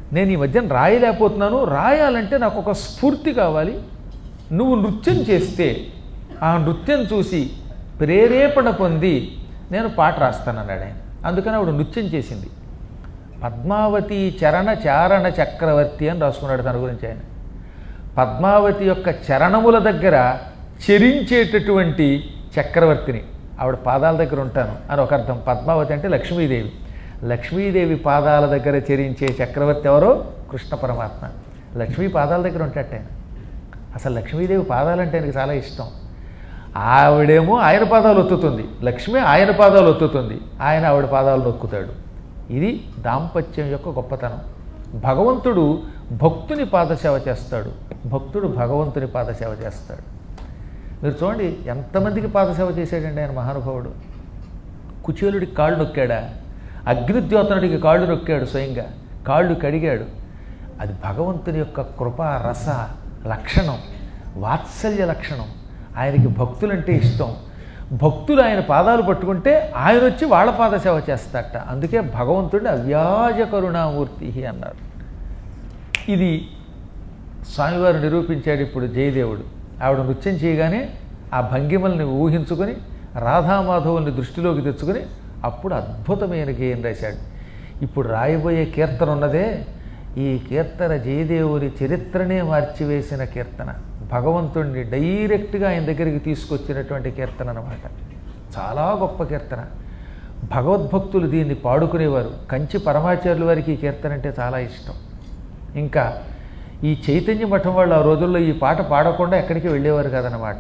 నేను ఈ మధ్యన రాయలేకపోతున్నాను రాయాలంటే నాకు ఒక స్ఫూర్తి కావాలి నువ్వు నృత్యం చేస్తే ఆ నృత్యం చూసి ప్రేరేపణ పొంది నేను పాట రాస్తానన్నాడు ఆయన అందుకని ఆవిడ నృత్యం చేసింది పద్మావతి చరణ చారణ చక్రవర్తి అని రాసుకున్నాడు తన గురించి ఆయన పద్మావతి యొక్క చరణముల దగ్గర చెరించేటటువంటి చక్రవర్తిని ఆవిడ పాదాల దగ్గర ఉంటాను అని ఒక అర్థం పద్మావతి అంటే లక్ష్మీదేవి లక్ష్మీదేవి పాదాల దగ్గర చెరించే చక్రవర్తి ఎవరో కృష్ణ పరమాత్మ లక్ష్మీ పాదాల దగ్గర ఉంటాట ఆయన అసలు లక్ష్మీదేవి పాదాలంటే ఆయనకి చాలా ఇష్టం ఆవిడేమో ఆయన పాదాలు ఒత్తుతుంది లక్ష్మి ఆయన పాదాలు ఒత్తుతుంది ఆయన ఆవిడ పాదాలు నొక్కుతాడు ఇది దాంపత్యం యొక్క గొప్పతనం భగవంతుడు భక్తుని పాదసేవ చేస్తాడు భక్తుడు భగవంతుని పాదసేవ చేస్తాడు మీరు చూడండి ఎంతమందికి పాదసేవ చేశాడండి ఆయన మహానుభావుడు కుచేలుడికి కాళ్ళు నొక్కాడా అగ్నిద్యోతనుడికి కాళ్ళు నొక్కాడు స్వయంగా కాళ్ళు కడిగాడు అది భగవంతుని యొక్క కృప రస లక్షణం వాత్సల్య లక్షణం ఆయనకి భక్తులంటే ఇష్టం భక్తులు ఆయన పాదాలు పట్టుకుంటే ఆయన వచ్చి వాళ్ళ పాద సేవ చేస్తాట అందుకే భగవంతుడిని అవ్యాజ కరుణామూర్తి అన్నారు ఇది స్వామివారు నిరూపించాడు ఇప్పుడు జయదేవుడు ఆవిడ నృత్యం చేయగానే ఆ భంగిమల్ని ఊహించుకొని రాధామాధవుల్ని దృష్టిలోకి తెచ్చుకొని అప్పుడు అద్భుతమైన గేయం రాశాడు ఇప్పుడు రాయబోయే కీర్తన ఉన్నదే ఈ కీర్తన జయదేవుని చరిత్రనే మార్చివేసిన కీర్తన భగవంతుణ్ణి డైరెక్ట్గా ఆయన దగ్గరికి తీసుకొచ్చినటువంటి కీర్తన అన్నమాట చాలా గొప్ప కీర్తన భగవద్భక్తులు దీన్ని పాడుకునేవారు కంచి పరమాచార్యుల వారికి ఈ కీర్తన అంటే చాలా ఇష్టం ఇంకా ఈ చైతన్య మఠం వాళ్ళు ఆ రోజుల్లో ఈ పాట పాడకుండా ఎక్కడికి వెళ్ళేవారు కాదనమాట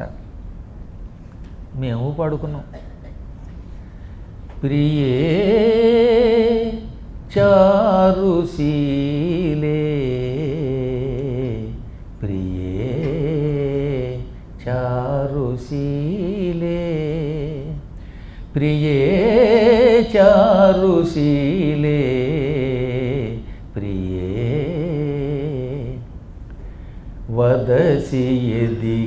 మేము పాడుకున్నాం ప్రియే చారుశీలే ప్రియే చారుశీలే ప్రియే చారుశీలే ప్రియే వదసి యది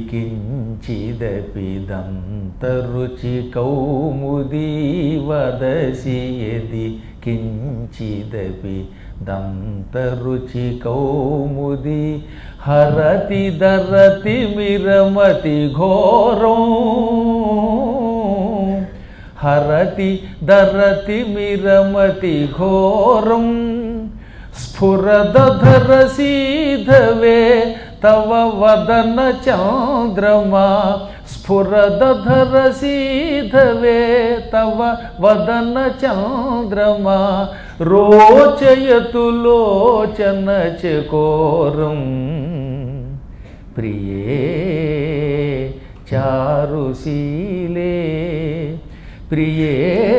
కించిదపిదంతరుచి కౌముదీ వదసి యది కించిదపి దంతరుచి కౌముది హరతి దరతి మిరమతి ఘోరం హరతి దరతి మిరమతి ఘోరం స్ఫురదధర సీధవే తవ వదన చంద్రమా స్ఫురదధర సీధవే తవ వదన చంద్రమా రోచయతు లోచన చకోరం ప్రియే చారుశీలే ప్రియే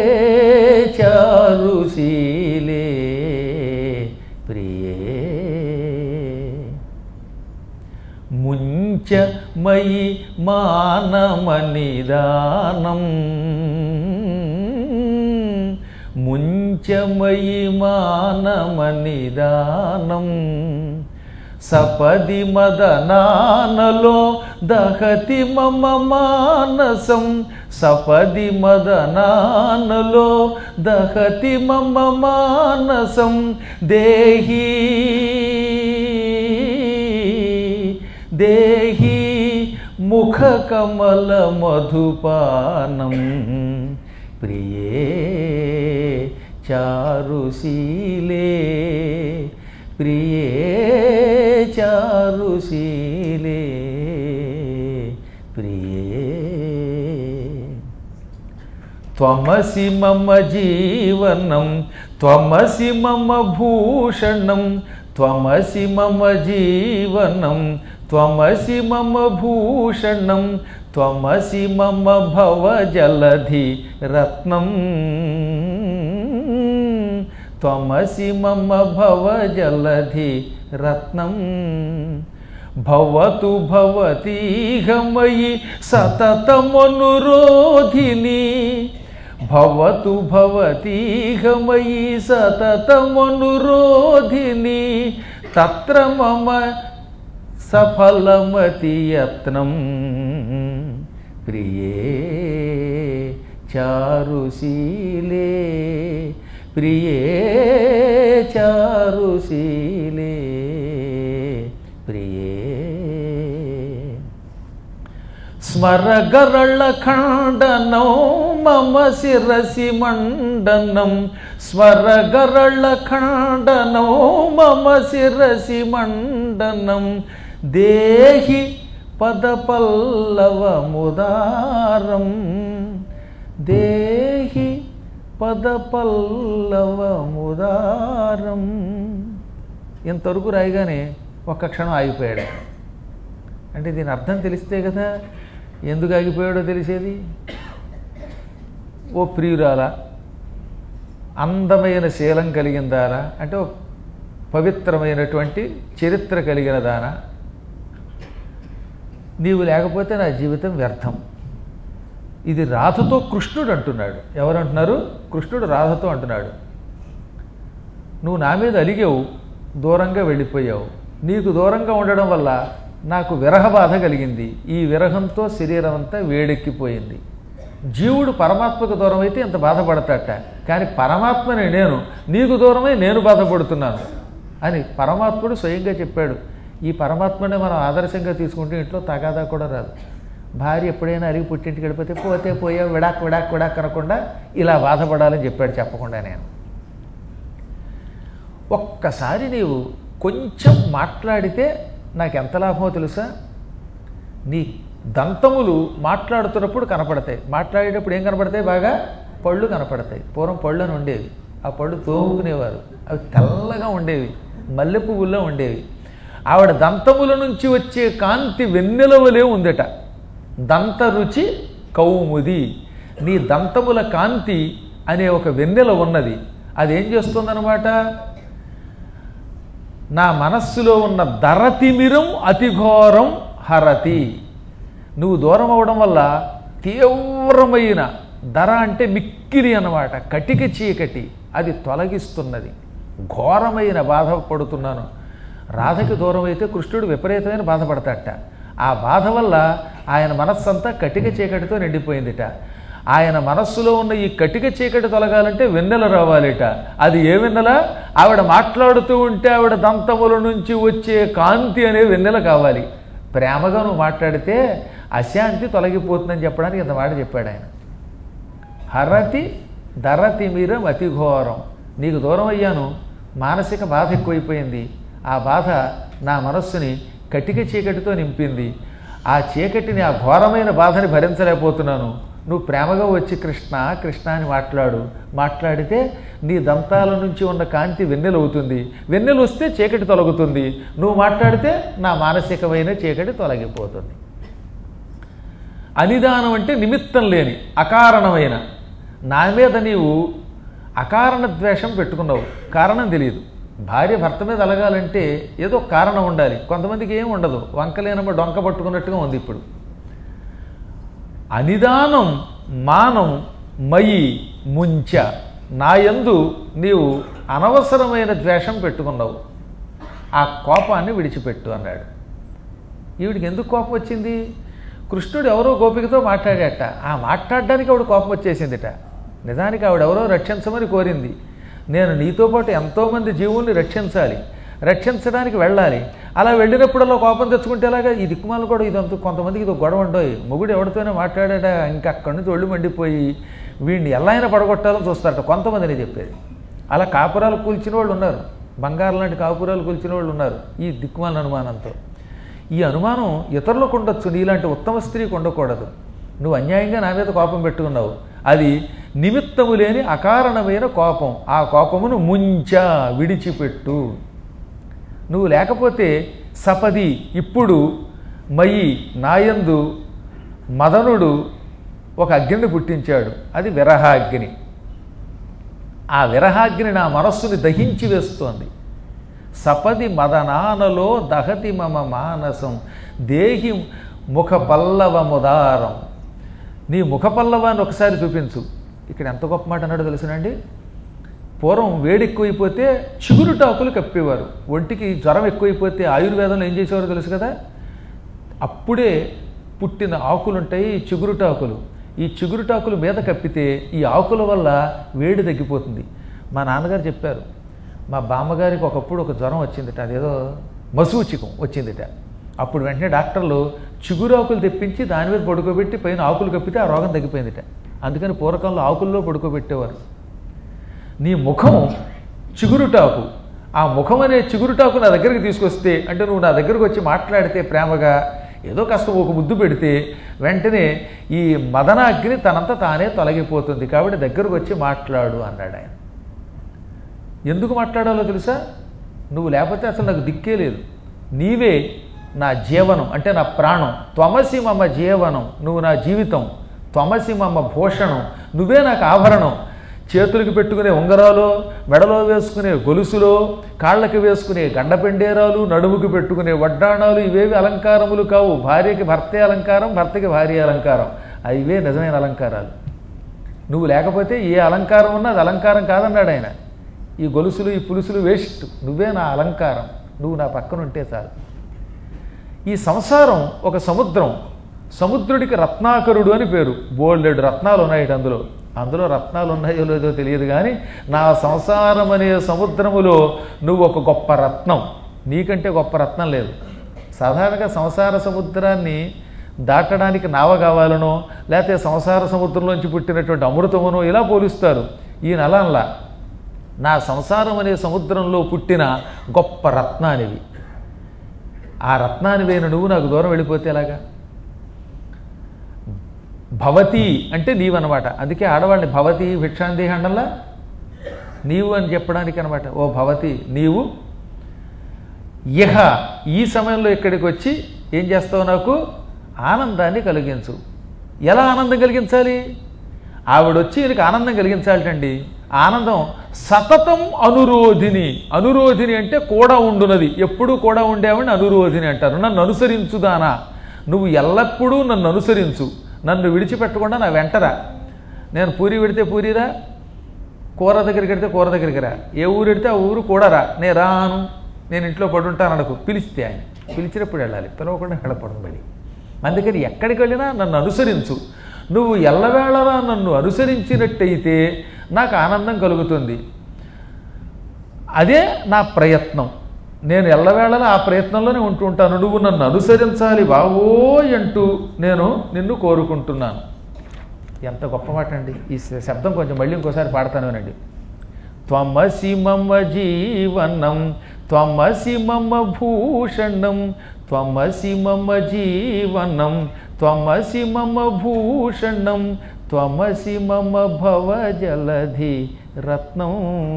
చారుశీలే ప్రియే ముంచ మయి మానమనిదానం ముంచమయి మానమనిదానం సపది మదనానలో దహతి మమ మానసం సపది మదనానలో దహతి మమ మానసం దేహీ దేహి ముఖకమల మధుపానం ప్రియే చారుశీలే ప్రియే చారుశీలే ప్రియే త్వమసి మమ జీవనం త్వమసి మమ భూషణం త్వమసి మమ జీవనం త్వమసి మమ భూషణం త్వమసి మమ భవజలధి రత్నం త్వమసి మమ భవజలధి రత్నం భవతు భవతీహమయి సతతమనురోధిని భవతు భవతీహమయి సతతమనురోధిని తత్ర మమ సఫలమతి యత్నం ప్రియే చారుశీలే ప్రియే చారుశీలే ప్రియే స్మరగరళ ఖండనం మమ శిరసి మండనం స్మరగరళ ఖండనం మమ శిరసి మండనం దేహి పదపల్లవముదారం దేహి పదపల్లవముదారం ఇంతవరకు రాయగానే ఒక్క క్షణం ఆగిపోయాడు అంటే దీని అర్థం తెలిస్తే కదా ఎందుకు ఆగిపోయాడో తెలిసేది ఓ ప్రియురాల అందమైన శీలం కలిగిన దానా అంటే ఓ పవిత్రమైనటువంటి చరిత్ర కలిగిన దానా నీవు లేకపోతే నా జీవితం వ్యర్థం ఇది రాధతో కృష్ణుడు అంటున్నాడు ఎవరంటున్నారు కృష్ణుడు రాధతో అంటున్నాడు నువ్వు నా మీద అలిగావు దూరంగా వెళ్ళిపోయావు నీకు దూరంగా ఉండడం వల్ల నాకు విరహ బాధ కలిగింది ఈ విరహంతో శరీరం అంతా వేడెక్కిపోయింది జీవుడు పరమాత్మకు దూరం అయితే ఇంత బాధపడతాట కానీ పరమాత్మని నేను నీకు దూరమై నేను బాధపడుతున్నాను అని పరమాత్ముడు స్వయంగా చెప్పాడు ఈ పరమాత్మనే మనం ఆదర్శంగా తీసుకుంటే ఇంట్లో తగాదా కూడా రాదు భార్య ఎప్పుడైనా అరిగి పుట్టింటికి వెళ్ళిపోతే పోతే పోయా విడాక్ విడాక్ విడాక్ అనకుండా ఇలా బాధపడాలని చెప్పాడు చెప్పకుండా నేను ఒక్కసారి నీవు కొంచెం మాట్లాడితే నాకు ఎంత లాభమో తెలుసా నీ దంతములు మాట్లాడుతున్నప్పుడు కనపడతాయి మాట్లాడేటప్పుడు ఏం కనపడతాయి బాగా పళ్ళు కనపడతాయి పూర్వం పళ్ళు అని ఉండేవి ఆ పళ్ళు తోముకునేవారు అవి తెల్లగా ఉండేవి మల్లె పువ్వుల్లో ఉండేవి ఆవిడ దంతముల నుంచి వచ్చే కాంతి వెన్నెల వలె ఉందట దంత రుచి కౌముది నీ దంతముల కాంతి అనే ఒక వెన్నెల ఉన్నది అదేం చేస్తుందన్నమాట నా మనస్సులో ఉన్న దరతిమిరం అతిఘోరం హరతి నువ్వు దూరం అవడం వల్ల తీవ్రమైన ధర అంటే మిక్కిలి అన్నమాట కటిక చీకటి అది తొలగిస్తున్నది ఘోరమైన బాధపడుతున్నాను రాధకి దూరం అయితే కృష్ణుడు విపరీతమైన బాధపడతాట ఆ బాధ వల్ల ఆయన మనస్సంతా కటిక చీకటితో నిండిపోయిందిట ఆయన మనస్సులో ఉన్న ఈ కటిక చీకటి తొలగాలంటే వెన్నెల రావాలిట అది ఏ వెన్నెల ఆవిడ మాట్లాడుతూ ఉంటే ఆవిడ దంతముల నుంచి వచ్చే కాంతి అనే వెన్నెల కావాలి ప్రేమగా నువ్వు మాట్లాడితే అశాంతి తొలగిపోతుందని చెప్పడానికి ఇంత మాట చెప్పాడు ఆయన హరతి ధరతి మీరం అతి ఘోరం నీకు దూరం అయ్యాను మానసిక బాధ ఎక్కువైపోయింది ఆ బాధ నా మనస్సుని కటిక చీకటితో నింపింది ఆ చీకటిని ఆ ఘోరమైన బాధని భరించలేకపోతున్నాను నువ్వు ప్రేమగా వచ్చి కృష్ణ కృష్ణ అని మాట్లాడు మాట్లాడితే నీ దంతాల నుంచి ఉన్న కాంతి వెన్నెలవుతుంది వెన్నెలు వస్తే చీకటి తొలగుతుంది నువ్వు మాట్లాడితే నా మానసికమైన చీకటి తొలగిపోతుంది అనిదానం అంటే నిమిత్తం లేని అకారణమైన నా మీద నీవు అకారణ ద్వేషం పెట్టుకున్నావు కారణం తెలియదు భార్య భర్త మీద అలగాలంటే ఏదో కారణం ఉండాలి కొంతమందికి ఏం ఉండదు వంకలేనమ్మ డొంక పట్టుకున్నట్టుగా ఉంది ఇప్పుడు అనిదానం మానం మయి ముంచ నాయందు నీవు అనవసరమైన ద్వేషం పెట్టుకున్నావు ఆ కోపాన్ని విడిచిపెట్టు అన్నాడు ఈవిడికి ఎందుకు కోపం వచ్చింది కృష్ణుడు ఎవరో గోపికతో మాట్లాడాట ఆ మాట్లాడడానికి ఆవిడ కోపం వచ్చేసిందిట నిజానికి ఆవిడెవరో రక్షించమని కోరింది నేను నీతో పాటు ఎంతోమంది జీవుల్ని రక్షించాలి రక్షించడానికి వెళ్ళాలి అలా వెళ్ళినప్పుడల్లా కోపం తెచ్చుకుంటే ఎలాగా ఈ దిక్కుమాలు కూడా ఇదంతా కొంతమందికి ఇది గొడవ ఉండవు మొగుడు ఎవరితోనే మాట్లాడాడ ఇంకా అక్కడి నుంచి ఒళ్ళు మండిపోయి వీడిని ఎలా అయినా పడగొట్టాలని చూస్తారట కొంతమందిని చెప్పేది అలా కాపురాలు కూల్చిన వాళ్ళు ఉన్నారు బంగారం లాంటి కాపురాలు కూల్చిన వాళ్ళు ఉన్నారు ఈ దిక్కుమాల అనుమానంతో ఈ అనుమానం ఇతరులకు ఉండొచ్చు నీలాంటి ఉత్తమ స్త్రీకి ఉండకూడదు నువ్వు అన్యాయంగా నా మీద కోపం పెట్టుకున్నావు అది నిమిత్తము లేని అకారణమైన కోపం ఆ కోపమును ముంచ విడిచిపెట్టు నువ్వు లేకపోతే సపది ఇప్పుడు మయి నాయందు మదనుడు ఒక అగ్నిని పుట్టించాడు అది విరహాగ్ని ఆ విరహాగ్ని నా మనస్సుని దహించి వేస్తోంది సపది మదనానలో దహతి మమ మానసం దేహి ముఖ పల్లవముదారం నీ ముఖ పల్లవాన్ని ఒకసారి చూపించు ఇక్కడ ఎంత గొప్ప మాట అన్నాడో తెలుసునండి పూర్వం వేడి ఎక్కువైపోతే చిగురుటాకులు కప్పేవారు ఒంటికి జ్వరం ఎక్కువైపోతే ఆయుర్వేదంలో ఏం చేసేవారో తెలుసు కదా అప్పుడే పుట్టిన ఆకులు ఉంటాయి చిగురుటాకులు ఈ చిగురుటాకులు మీద కప్పితే ఈ ఆకుల వల్ల వేడి తగ్గిపోతుంది మా నాన్నగారు చెప్పారు మా బామ్మగారికి ఒకప్పుడు ఒక జ్వరం వచ్చిందిట అదేదో మసూచికం వచ్చిందిట అప్పుడు వెంటనే డాక్టర్లు చిగురాకులు తెప్పించి దాని మీద పడుకోబెట్టి పైన ఆకులు కప్పితే ఆ రోగం తగ్గిపోయిందిట అందుకని పూర్వకాలంలో ఆకుల్లో పడుకోబెట్టేవారు నీ ముఖం చిగురుటాకు ఆ ముఖం అనే చిగురుటాకు నా దగ్గరికి తీసుకొస్తే అంటే నువ్వు నా దగ్గరకు వచ్చి మాట్లాడితే ప్రేమగా ఏదో కాస్త ఒక ముద్దు పెడితే వెంటనే ఈ మదనాగ్ని తనంత తానే తొలగిపోతుంది కాబట్టి దగ్గరకు వచ్చి మాట్లాడు అన్నాడు ఆయన ఎందుకు మాట్లాడాలో తెలుసా నువ్వు లేకపోతే అసలు నాకు దిక్కే లేదు నీవే నా జీవనం అంటే నా ప్రాణం త్వమసి మమ జీవనం నువ్వు నా జీవితం త్వమసి మమ భూషణం నువ్వే నాకు ఆభరణం చేతులకి పెట్టుకునే ఉంగరాలు మెడలో వేసుకునే గొలుసులో కాళ్ళకి వేసుకునే గండపెండేరాలు నడుముకి పెట్టుకునే వడ్డాణాలు ఇవేవి అలంకారములు కావు భార్యకి భర్తే అలంకారం భర్తకి భార్య అలంకారం ఇవే నిజమైన అలంకారాలు నువ్వు లేకపోతే ఏ అలంకారం ఉన్నా అది అలంకారం కాదన్నాడు ఆయన ఈ గొలుసులు ఈ పులుసులు వేస్ట్ నువ్వే నా అలంకారం నువ్వు నా పక్కన ఉంటే చాలు ఈ సంసారం ఒక సముద్రం సముద్రుడికి రత్నాకరుడు అని పేరు బోల్డెడు రత్నాలు ఉన్నాయి అందులో అందులో రత్నాలు ఉన్నాయో లేదో తెలియదు కానీ నా సంసారం అనే సముద్రములో నువ్వు ఒక గొప్ప రత్నం నీకంటే గొప్ప రత్నం లేదు సాధారణంగా సంసార సముద్రాన్ని దాటడానికి నావ కావాలనో లేకపోతే సంసార సముద్రంలోంచి పుట్టినటువంటి అమృతమునో ఇలా పోలుస్తారు ఈ నలంలా నా సంసారం అనే సముద్రంలో పుట్టిన గొప్ప రత్నానివి ఆ రత్నానివైన నువ్వు నాకు దూరం వెళ్ళిపోతే ఎలాగా భవతి అంటే నీవన్నమాట అందుకే ఆడవాళ్ళని భవతి భిక్షాందేహి అండల్లా నీవు అని చెప్పడానికి అనమాట ఓ భవతి నీవు ఇహ ఈ సమయంలో ఇక్కడికి వచ్చి ఏం చేస్తావు నాకు ఆనందాన్ని కలిగించు ఎలా ఆనందం కలిగించాలి ఆవిడొచ్చి ఈయనకి ఆనందం కలిగించాలటండి ఆనందం సతతం అనురోధిని అనురోధిని అంటే కూడా ఉండునది ఎప్పుడూ కూడా ఉండేవాడిని అనురోధిని అంటారు నన్ను అనుసరించుదానా నువ్వు ఎల్లప్పుడూ నన్ను అనుసరించు నన్ను విడిచిపెట్టకుండా నా వెంటరా నేను పూరి పెడితే పూరిరా కూర దగ్గరికి వెడితే కూర దగ్గరికి రా ఏ ఊరు వెడితే ఆ ఊరు కూడా రా నేను రాను నేను ఇంట్లో పడుంటాను అనకు పిలిస్తే ఆయన పిలిచినప్పుడు వెళ్ళాలి పిలవకుండా వెళ్ళపడం బడి అందుకని ఎక్కడికి వెళ్ళినా నన్ను అనుసరించు నువ్వు ఎల్లవేళలా నన్ను అనుసరించినట్టయితే నాకు ఆనందం కలుగుతుంది అదే నా ప్రయత్నం నేను ఎల్లవేళలా ఆ ప్రయత్నంలోనే ఉంటూ ఉంటాను నువ్వు నన్ను అనుసరించాలి బావోయ్ అంటూ నేను నిన్ను కోరుకుంటున్నాను ఎంత గొప్ప మాట అండి ఈ శ- శబ్దం కొంచెం మళ్ళీ ఇంకోసారి పాడతాను త్వమసి మమ జీవనం త్వమసి మమ భూషణం త్వమసి మమ జీవనం త్వమసి మమ భూషణం త్వమసి మమ భవజలధి రత్నం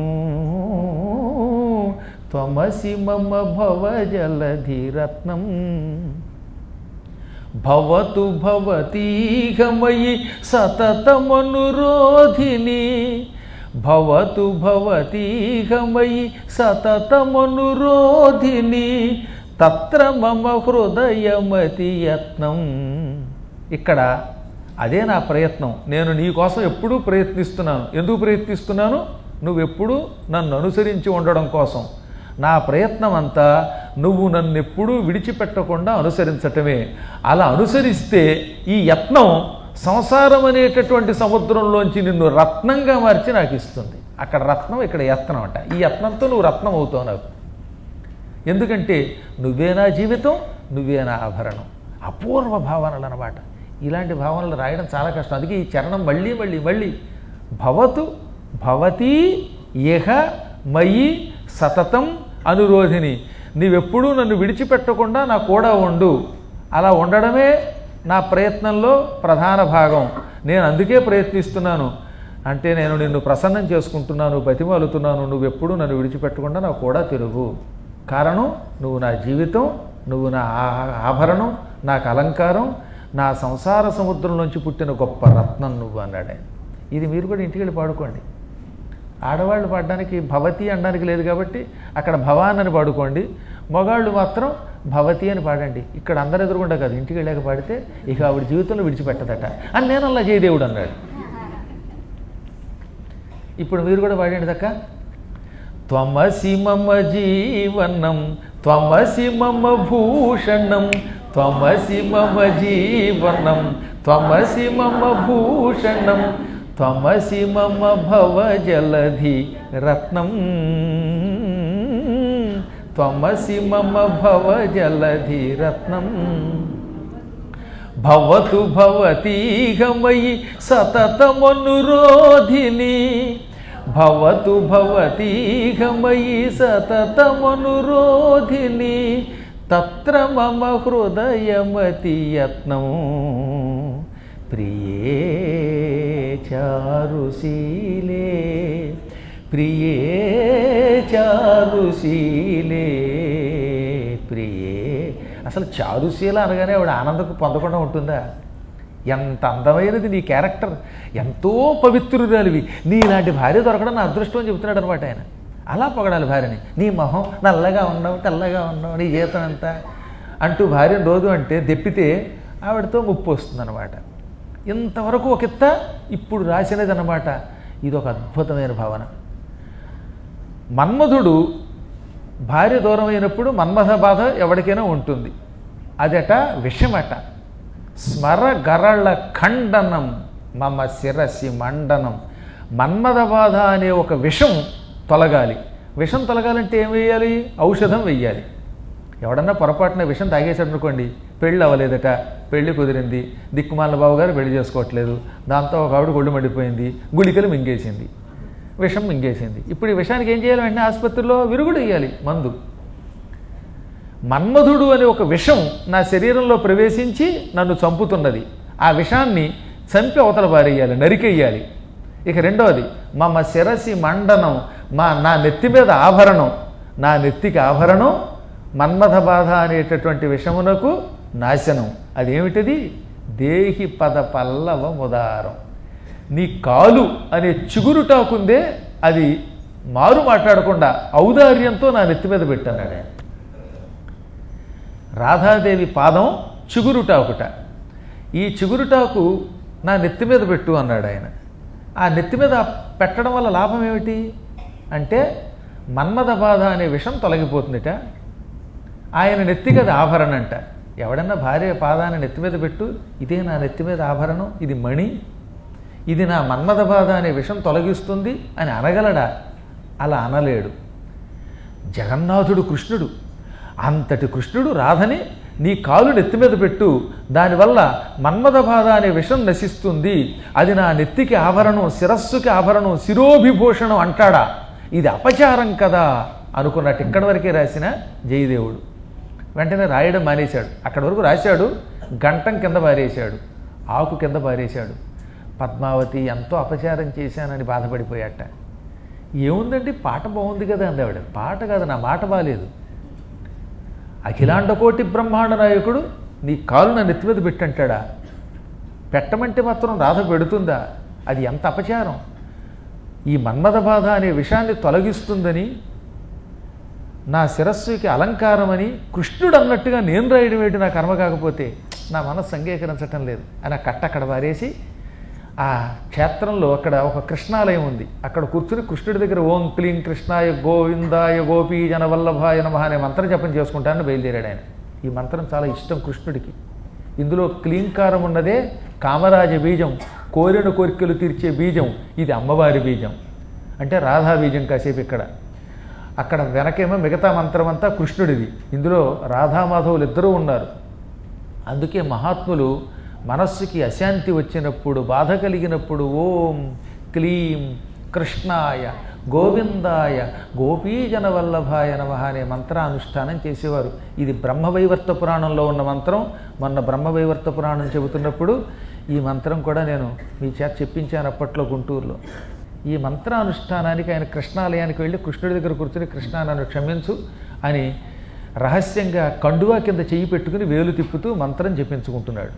త్వమసి మమ భవజలధి రత్నం భవతు భవతీహమయి సతతమనురోధిని భవతు భవతీహమయి సతతమనురోధిని తత్ర మమ హృదయమతి యత్నం ఇక్కడ అదే నా ప్రయత్నం నేను నీ కోసం ఎప్పుడూ ప్రయత్నిస్తున్నాను ఎందుకు ప్రయత్నిస్తున్నాను నువ్వెప్పుడూ నన్ను అనుసరించి ఉండడం కోసం నా ప్రయత్నం అంతా నువ్వు నన్ను ఎప్పుడూ విడిచిపెట్టకుండా అనుసరించటమే అలా అనుసరిస్తే ఈ యత్నం సంసారం అనేటటువంటి సముద్రంలోంచి నిన్ను రత్నంగా మార్చి నాకు ఇస్తుంది అక్కడ రత్నం ఇక్కడ యత్నం అంట ఈ యత్నంతో నువ్వు రత్నం అవుతావు నాకు ఎందుకంటే నువ్వే నా జీవితం నువ్వే నా ఆభరణం అపూర్వ భావనలు అన్నమాట ఇలాంటి భావనలు రాయడం చాలా కష్టం అందుకే ఈ చరణం మళ్ళీ మళ్ళీ మళ్ళీ భవతు భవతి ఇహ మయి సతతం అనురోధిని నీవెప్పుడూ నన్ను విడిచిపెట్టకుండా నా కూడా ఉండు అలా ఉండడమే నా ప్రయత్నంలో ప్రధాన భాగం నేను అందుకే ప్రయత్నిస్తున్నాను అంటే నేను నిన్ను ప్రసన్నం చేసుకుంటున్నాను బతిమాలుతున్నాను నువ్వెప్పుడూ నన్ను విడిచిపెట్టకుండా నా కూడా తిరుగు కారణం నువ్వు నా జీవితం నువ్వు నా ఆ- ఆభరణం నాకు అలంకారం నా సంసార సముద్రం నుంచి పుట్టిన గొప్ప రత్నం నువ్వు అన్నాడు ఆయన ఇది మీరు కూడా ఇంటికి వెళ్ళి పాడుకోండి ఆడవాళ్ళు పాడడానికి భవతి అనడానికి లేదు కాబట్టి అక్కడ భవాన్ అని పాడుకోండి మగాళ్ళు మాత్రం భవతి అని పాడండి ఇక్కడ అందరు ఎదురుకుండా కాదు ఇంటికి వెళ్ళాక పాడితే ఇక ఆవిడ జీవితంలో విడిచిపెట్టదట అని నేను అలా జయదేవుడు అన్నాడు ఇప్పుడు మీరు కూడా పాడండి దక్క త్వమసి మమ జీవనం త్వమసి మమ భూషణం త్వమసి మమ జీవనం త్వమసి మమ భూషణం త్వమసి మమ భవజలధి రత్నం త్వమసి మమ భవ జలధిరత్నం భవతు భవతీగమయి సతతమనురోధిని భవతు భవతీగమయి సతతమనురోధిని తత్ర మమ హృదయమతి యత్నం ప్రియే చారుశీలే ప్రియే చారుశీలే ప్రియే అసలు చారుశీల అనగానే ఆవిడ ఆనందం పొందకుండా ఉంటుందా ఎంత అందమైనది నీ క్యారెక్టర్ ఎంతో పవిత్రురాలివి నీలాంటి భార్య దొరకడం నా అదృష్టం అని చెబుతున్నాడు అనమాట ఆయన అలా పొగడాలి భార్యని నీ మొహం నల్లగా ఉన్నావు తెల్లగా ఉన్నావు నీ జీతం ఎంత అంటూ భార్యను రోజు అంటే దెప్పితే ఆవిడతో ముప్పు వస్తుందన్నమాట ఇంతవరకు ఒక ఎత్త ఇప్పుడు రాసినది అన్నమాట ఇది ఒక అద్భుతమైన భావన మన్మధుడు భార్య దూరం అయినప్పుడు మన్మథ బాధ ఎవరికైనా ఉంటుంది అదట విషమట స్మర గరళ ఖండనం మమ శిరసి మండనం మన్మథ బాధ అనే ఒక విషం తొలగాలి విషం తొలగాలంటే ఏం వేయాలి ఔషధం వెయ్యాలి ఎవడన్నా పొరపాటున విషం తాగేశాడు అనుకోండి పెళ్ళి అవ్వలేదట పెళ్లి కుదిరింది దిక్కుమాల బాబు గారు పెళ్లి చేసుకోవట్లేదు దాంతో ఒక ఆవిడ ఒళ్ళు మండిపోయింది గుళికలు మింగేసింది విషం మింగేసింది ఇప్పుడు ఈ విషానికి ఏం చేయాలి వెంటనే ఆసుపత్రిలో విరుగుడు వేయాలి మందు మన్మధుడు అనే ఒక విషం నా శరీరంలో ప్రవేశించి నన్ను చంపుతున్నది ఆ విషాన్ని చంపి అవతల పారేయాలి నరికెయ్యాలి ఇక రెండవది మమ శిరసి మండనం మా నా నెత్తి మీద ఆభరణం నా నెత్తికి ఆభరణం మన్మథ బాధ అనేటటువంటి విషమునకు నాశనం అదేమిటిది దేహి పద పల్లవ ముదారం నీ కాలు అనే చిగురుటాకుందే అది మారు మాట్లాడకుండా ఔదార్యంతో నా నెత్తి మీద పెట్టన్నాడు ఆయన రాధాదేవి పాదం చిగురుటాకుట ఈ చిగురుటాకు నా నెత్తి మీద పెట్టు అన్నాడు ఆయన ఆ నెత్తి మీద పెట్టడం వల్ల లాభం ఏమిటి అంటే మన్మథ బాధ అనే విషం తొలగిపోతుందిట ఆయన నెత్తికి అది ఆభరణం అంట ఎవడన్నా భార్య పాదాన్ని నెత్తి మీద పెట్టు ఇదే నా నెత్తి మీద ఆభరణం ఇది మణి ఇది నా మన్మథ బాధ అనే విషం తొలగిస్తుంది అని అనగలడా అలా అనలేడు జగన్నాథుడు కృష్ణుడు అంతటి కృష్ణుడు రాధని నీ కాలు నెత్తి మీద పెట్టు దానివల్ల మన్మథ బాధ అనే విషం నశిస్తుంది అది నా నెత్తికి ఆభరణం శిరస్సుకి ఆభరణం శిరోభిభూషణం అంటాడా ఇది అపచారం కదా అనుకున్నట్టు ఇక్కడి వరకే రాసిన జయదేవుడు వెంటనే రాయడం మానేశాడు అక్కడి వరకు రాశాడు గంటం కింద పారేశాడు ఆకు కింద పారేశాడు పద్మావతి ఎంతో అపచారం చేశానని బాధపడిపోయాట ఏముందండి పాట బాగుంది కదా అంది ఆవిడ పాట కాదు నా మాట బాలేదు అఖిలాండకోటి బ్రహ్మాండ నాయకుడు నీ కాలు నా నెత్తి మీద పెట్టంటాడా పెట్టమంటే మాత్రం రాధ పెడుతుందా అది ఎంత అపచారం ఈ మన్మథ బాధ అనే విషయాన్ని తొలగిస్తుందని నా శిరస్సుకి అలంకారమని కృష్ణుడు అన్నట్టుగా నేను రాయడం ఏంటి నా కర్మ కాకపోతే నా మనస్సు అంగీకరించటం లేదు అని ఆ కట్ట అక్కడ వారేసి ఆ క్షేత్రంలో అక్కడ ఒక కృష్ణాలయం ఉంది అక్కడ కూర్చుని కృష్ణుడి దగ్గర ఓం క్లీం కృష్ణాయ గోవిందాయ గోపీ జనవల్లభాయ నమ అనే మంత్రం జపం చేసుకుంటానని బయలుదేరాడు ఆయన ఈ మంత్రం చాలా ఇష్టం కృష్ణుడికి ఇందులో క్లీంకారం ఉన్నదే కామరాజ బీజం కోరిన కోరికలు తీర్చే బీజం ఇది అమ్మవారి బీజం అంటే రాధా బీజం కాసేపు ఇక్కడ అక్కడ వెనకేమో మిగతా మంత్రం అంతా కృష్ణుడిది ఇందులో రాధామాధవులు ఇద్దరూ ఉన్నారు అందుకే మహాత్ములు మనస్సుకి అశాంతి వచ్చినప్పుడు బాధ కలిగినప్పుడు ఓం క్లీం కృష్ణాయ గోవిందాయ గోపీజన వల్లభాయ నమ అనే మంత్రానుష్ఠానం చేసేవారు ఇది బ్రహ్మవైవర్త పురాణంలో ఉన్న మంత్రం మొన్న బ్రహ్మవైవర్త పురాణం చెబుతున్నప్పుడు ఈ మంత్రం కూడా నేను మీ చేత చెప్పించాను అప్పట్లో గుంటూరులో ఈ మంత్రానుష్ఠానానికి ఆయన కృష్ణాలయానికి వెళ్ళి కృష్ణుడి దగ్గర కూర్చుని కృష్ణ నన్ను క్షమించు అని రహస్యంగా కండువా కింద చెయ్యి పెట్టుకుని వేలు తిప్పుతూ మంత్రం జపించుకుంటున్నాడు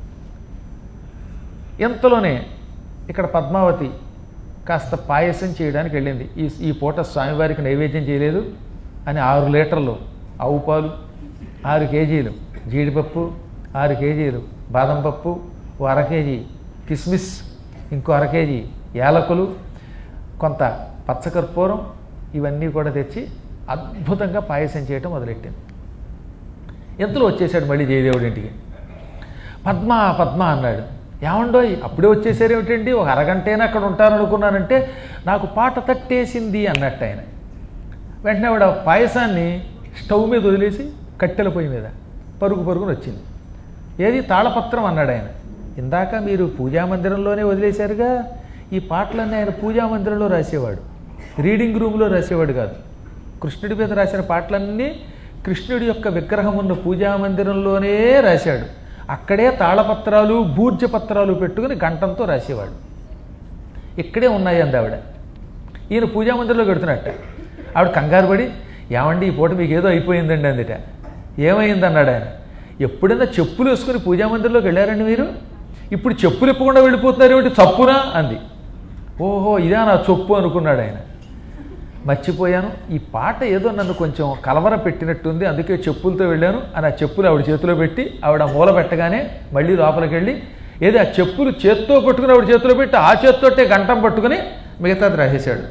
ఎంతలోనే ఇక్కడ పద్మావతి కాస్త పాయసం చేయడానికి వెళ్ళింది ఈ ఈ పూట స్వామివారికి నైవేద్యం చేయలేదు అని ఆరు లీటర్లు ఆవు పాలు ఆరు కేజీలు జీడిపప్పు ఆరు కేజీలు బాదం పప్పు ఓ అర కేజీ కిస్మిస్ ఇంకో అర కేజీ యాలకులు కొంత పచ్చకర్పూరం ఇవన్నీ కూడా తెచ్చి అద్భుతంగా పాయసం చేయటం మొదలెట్టింది ఎంతలో వచ్చేసాడు మళ్ళీ జయదేవుడి ఇంటికి పద్మ పద్మ అన్నాడు ఏమండోయ్ అప్పుడే వచ్చేసారేమిటండి ఒక అరగంటైనా అక్కడ ఉంటారనుకున్నానంటే నాకు పాట తట్టేసింది అన్నట్టు ఆయన వెంటనే ఆవిడ పాయసాన్ని స్టవ్ మీద వదిలేసి కట్టెల పొయ్యి మీద పరుగు పరుగున వచ్చింది ఏది తాళపత్రం అన్నాడు ఆయన ఇందాక మీరు పూజా మందిరంలోనే వదిలేశారుగా ఈ పాటలన్నీ ఆయన పూజా మందిరంలో రాసేవాడు రీడింగ్ రూమ్లో రాసేవాడు కాదు కృష్ణుడి మీద రాసిన పాటలన్నీ కృష్ణుడి యొక్క విగ్రహం ఉన్న పూజా మందిరంలోనే రాశాడు అక్కడే తాళపత్రాలు బూర్జ పత్రాలు పెట్టుకుని గంటంతో రాసేవాడు ఇక్కడే ఉన్నాయి అంది ఆవిడ ఈయన పూజా మందిరంలో పెడుతున్నట్ట ఆవిడ కంగారు పడి ఏమండి ఈ పూట మీకు ఏదో అయిపోయిందండి అందుట ఏమైంది అన్నాడు ఆయన ఎప్పుడైనా చెప్పులు వేసుకుని పూజా మందిరంలోకి వెళ్ళారండి మీరు ఇప్పుడు చెప్పులు ఇప్పకుండా వెళ్ళిపోతున్నారు ఏమిటి చప్పునా అంది ఓహో ఇదా నా చొప్పు అనుకున్నాడు ఆయన మర్చిపోయాను ఈ పాట ఏదో నన్ను కొంచెం కలవర పెట్టినట్టుంది అందుకే చెప్పులతో వెళ్ళాను అని ఆ చెప్పులు ఆవిడ చేతిలో పెట్టి ఆవిడ మూల పెట్టగానే మళ్ళీ లోపలికి వెళ్ళి ఏది ఆ చెప్పులు చేత్తో పట్టుకుని ఆవిడ చేతిలో పెట్టి ఆ చేత్తోటే గంటం పట్టుకుని మిగతాది రాసేశాడు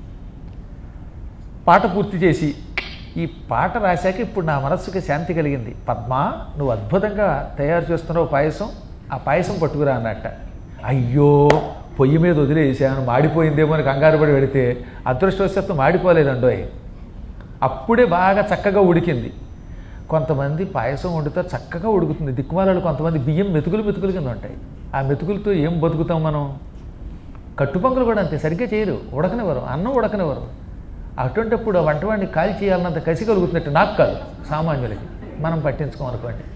పాట పూర్తి చేసి ఈ పాట రాశాక ఇప్పుడు నా మనస్సుకి శాంతి కలిగింది పద్మా నువ్వు అద్భుతంగా తయారు చేస్తున్నావు పాయసం ఆ పాయసం పట్టుకురా అన్నట్ట అయ్యో పొయ్యి మీద వదిలేసాను మాడిపోయిందేమో అని కంగారు పడి పెడితే అదృష్టవశాత్తు మాడిపోలేదండోయ్ అప్పుడే బాగా చక్కగా ఉడికింది కొంతమంది పాయసం వండుతారు చక్కగా ఉడుకుతుంది దిక్కుమాలాలు కొంతమంది బియ్యం మెతుకులు మెతుకులు కింద ఉంటాయి ఆ మెతుకులతో ఏం బతుకుతాం మనం కట్టుపంకులు కూడా అంతే సరిగ్గా చేయరు ఉడకనివ్వరు అన్నం ఉడకనివ్వరు అటువంటిప్పుడు ఆ వంటవాడిని కాల్ చేయాలన్నంత కసి కలుగుతున్నట్టు నాకు కాదు సామాన్యులకి మనం పట్టించుకోమనుకోండి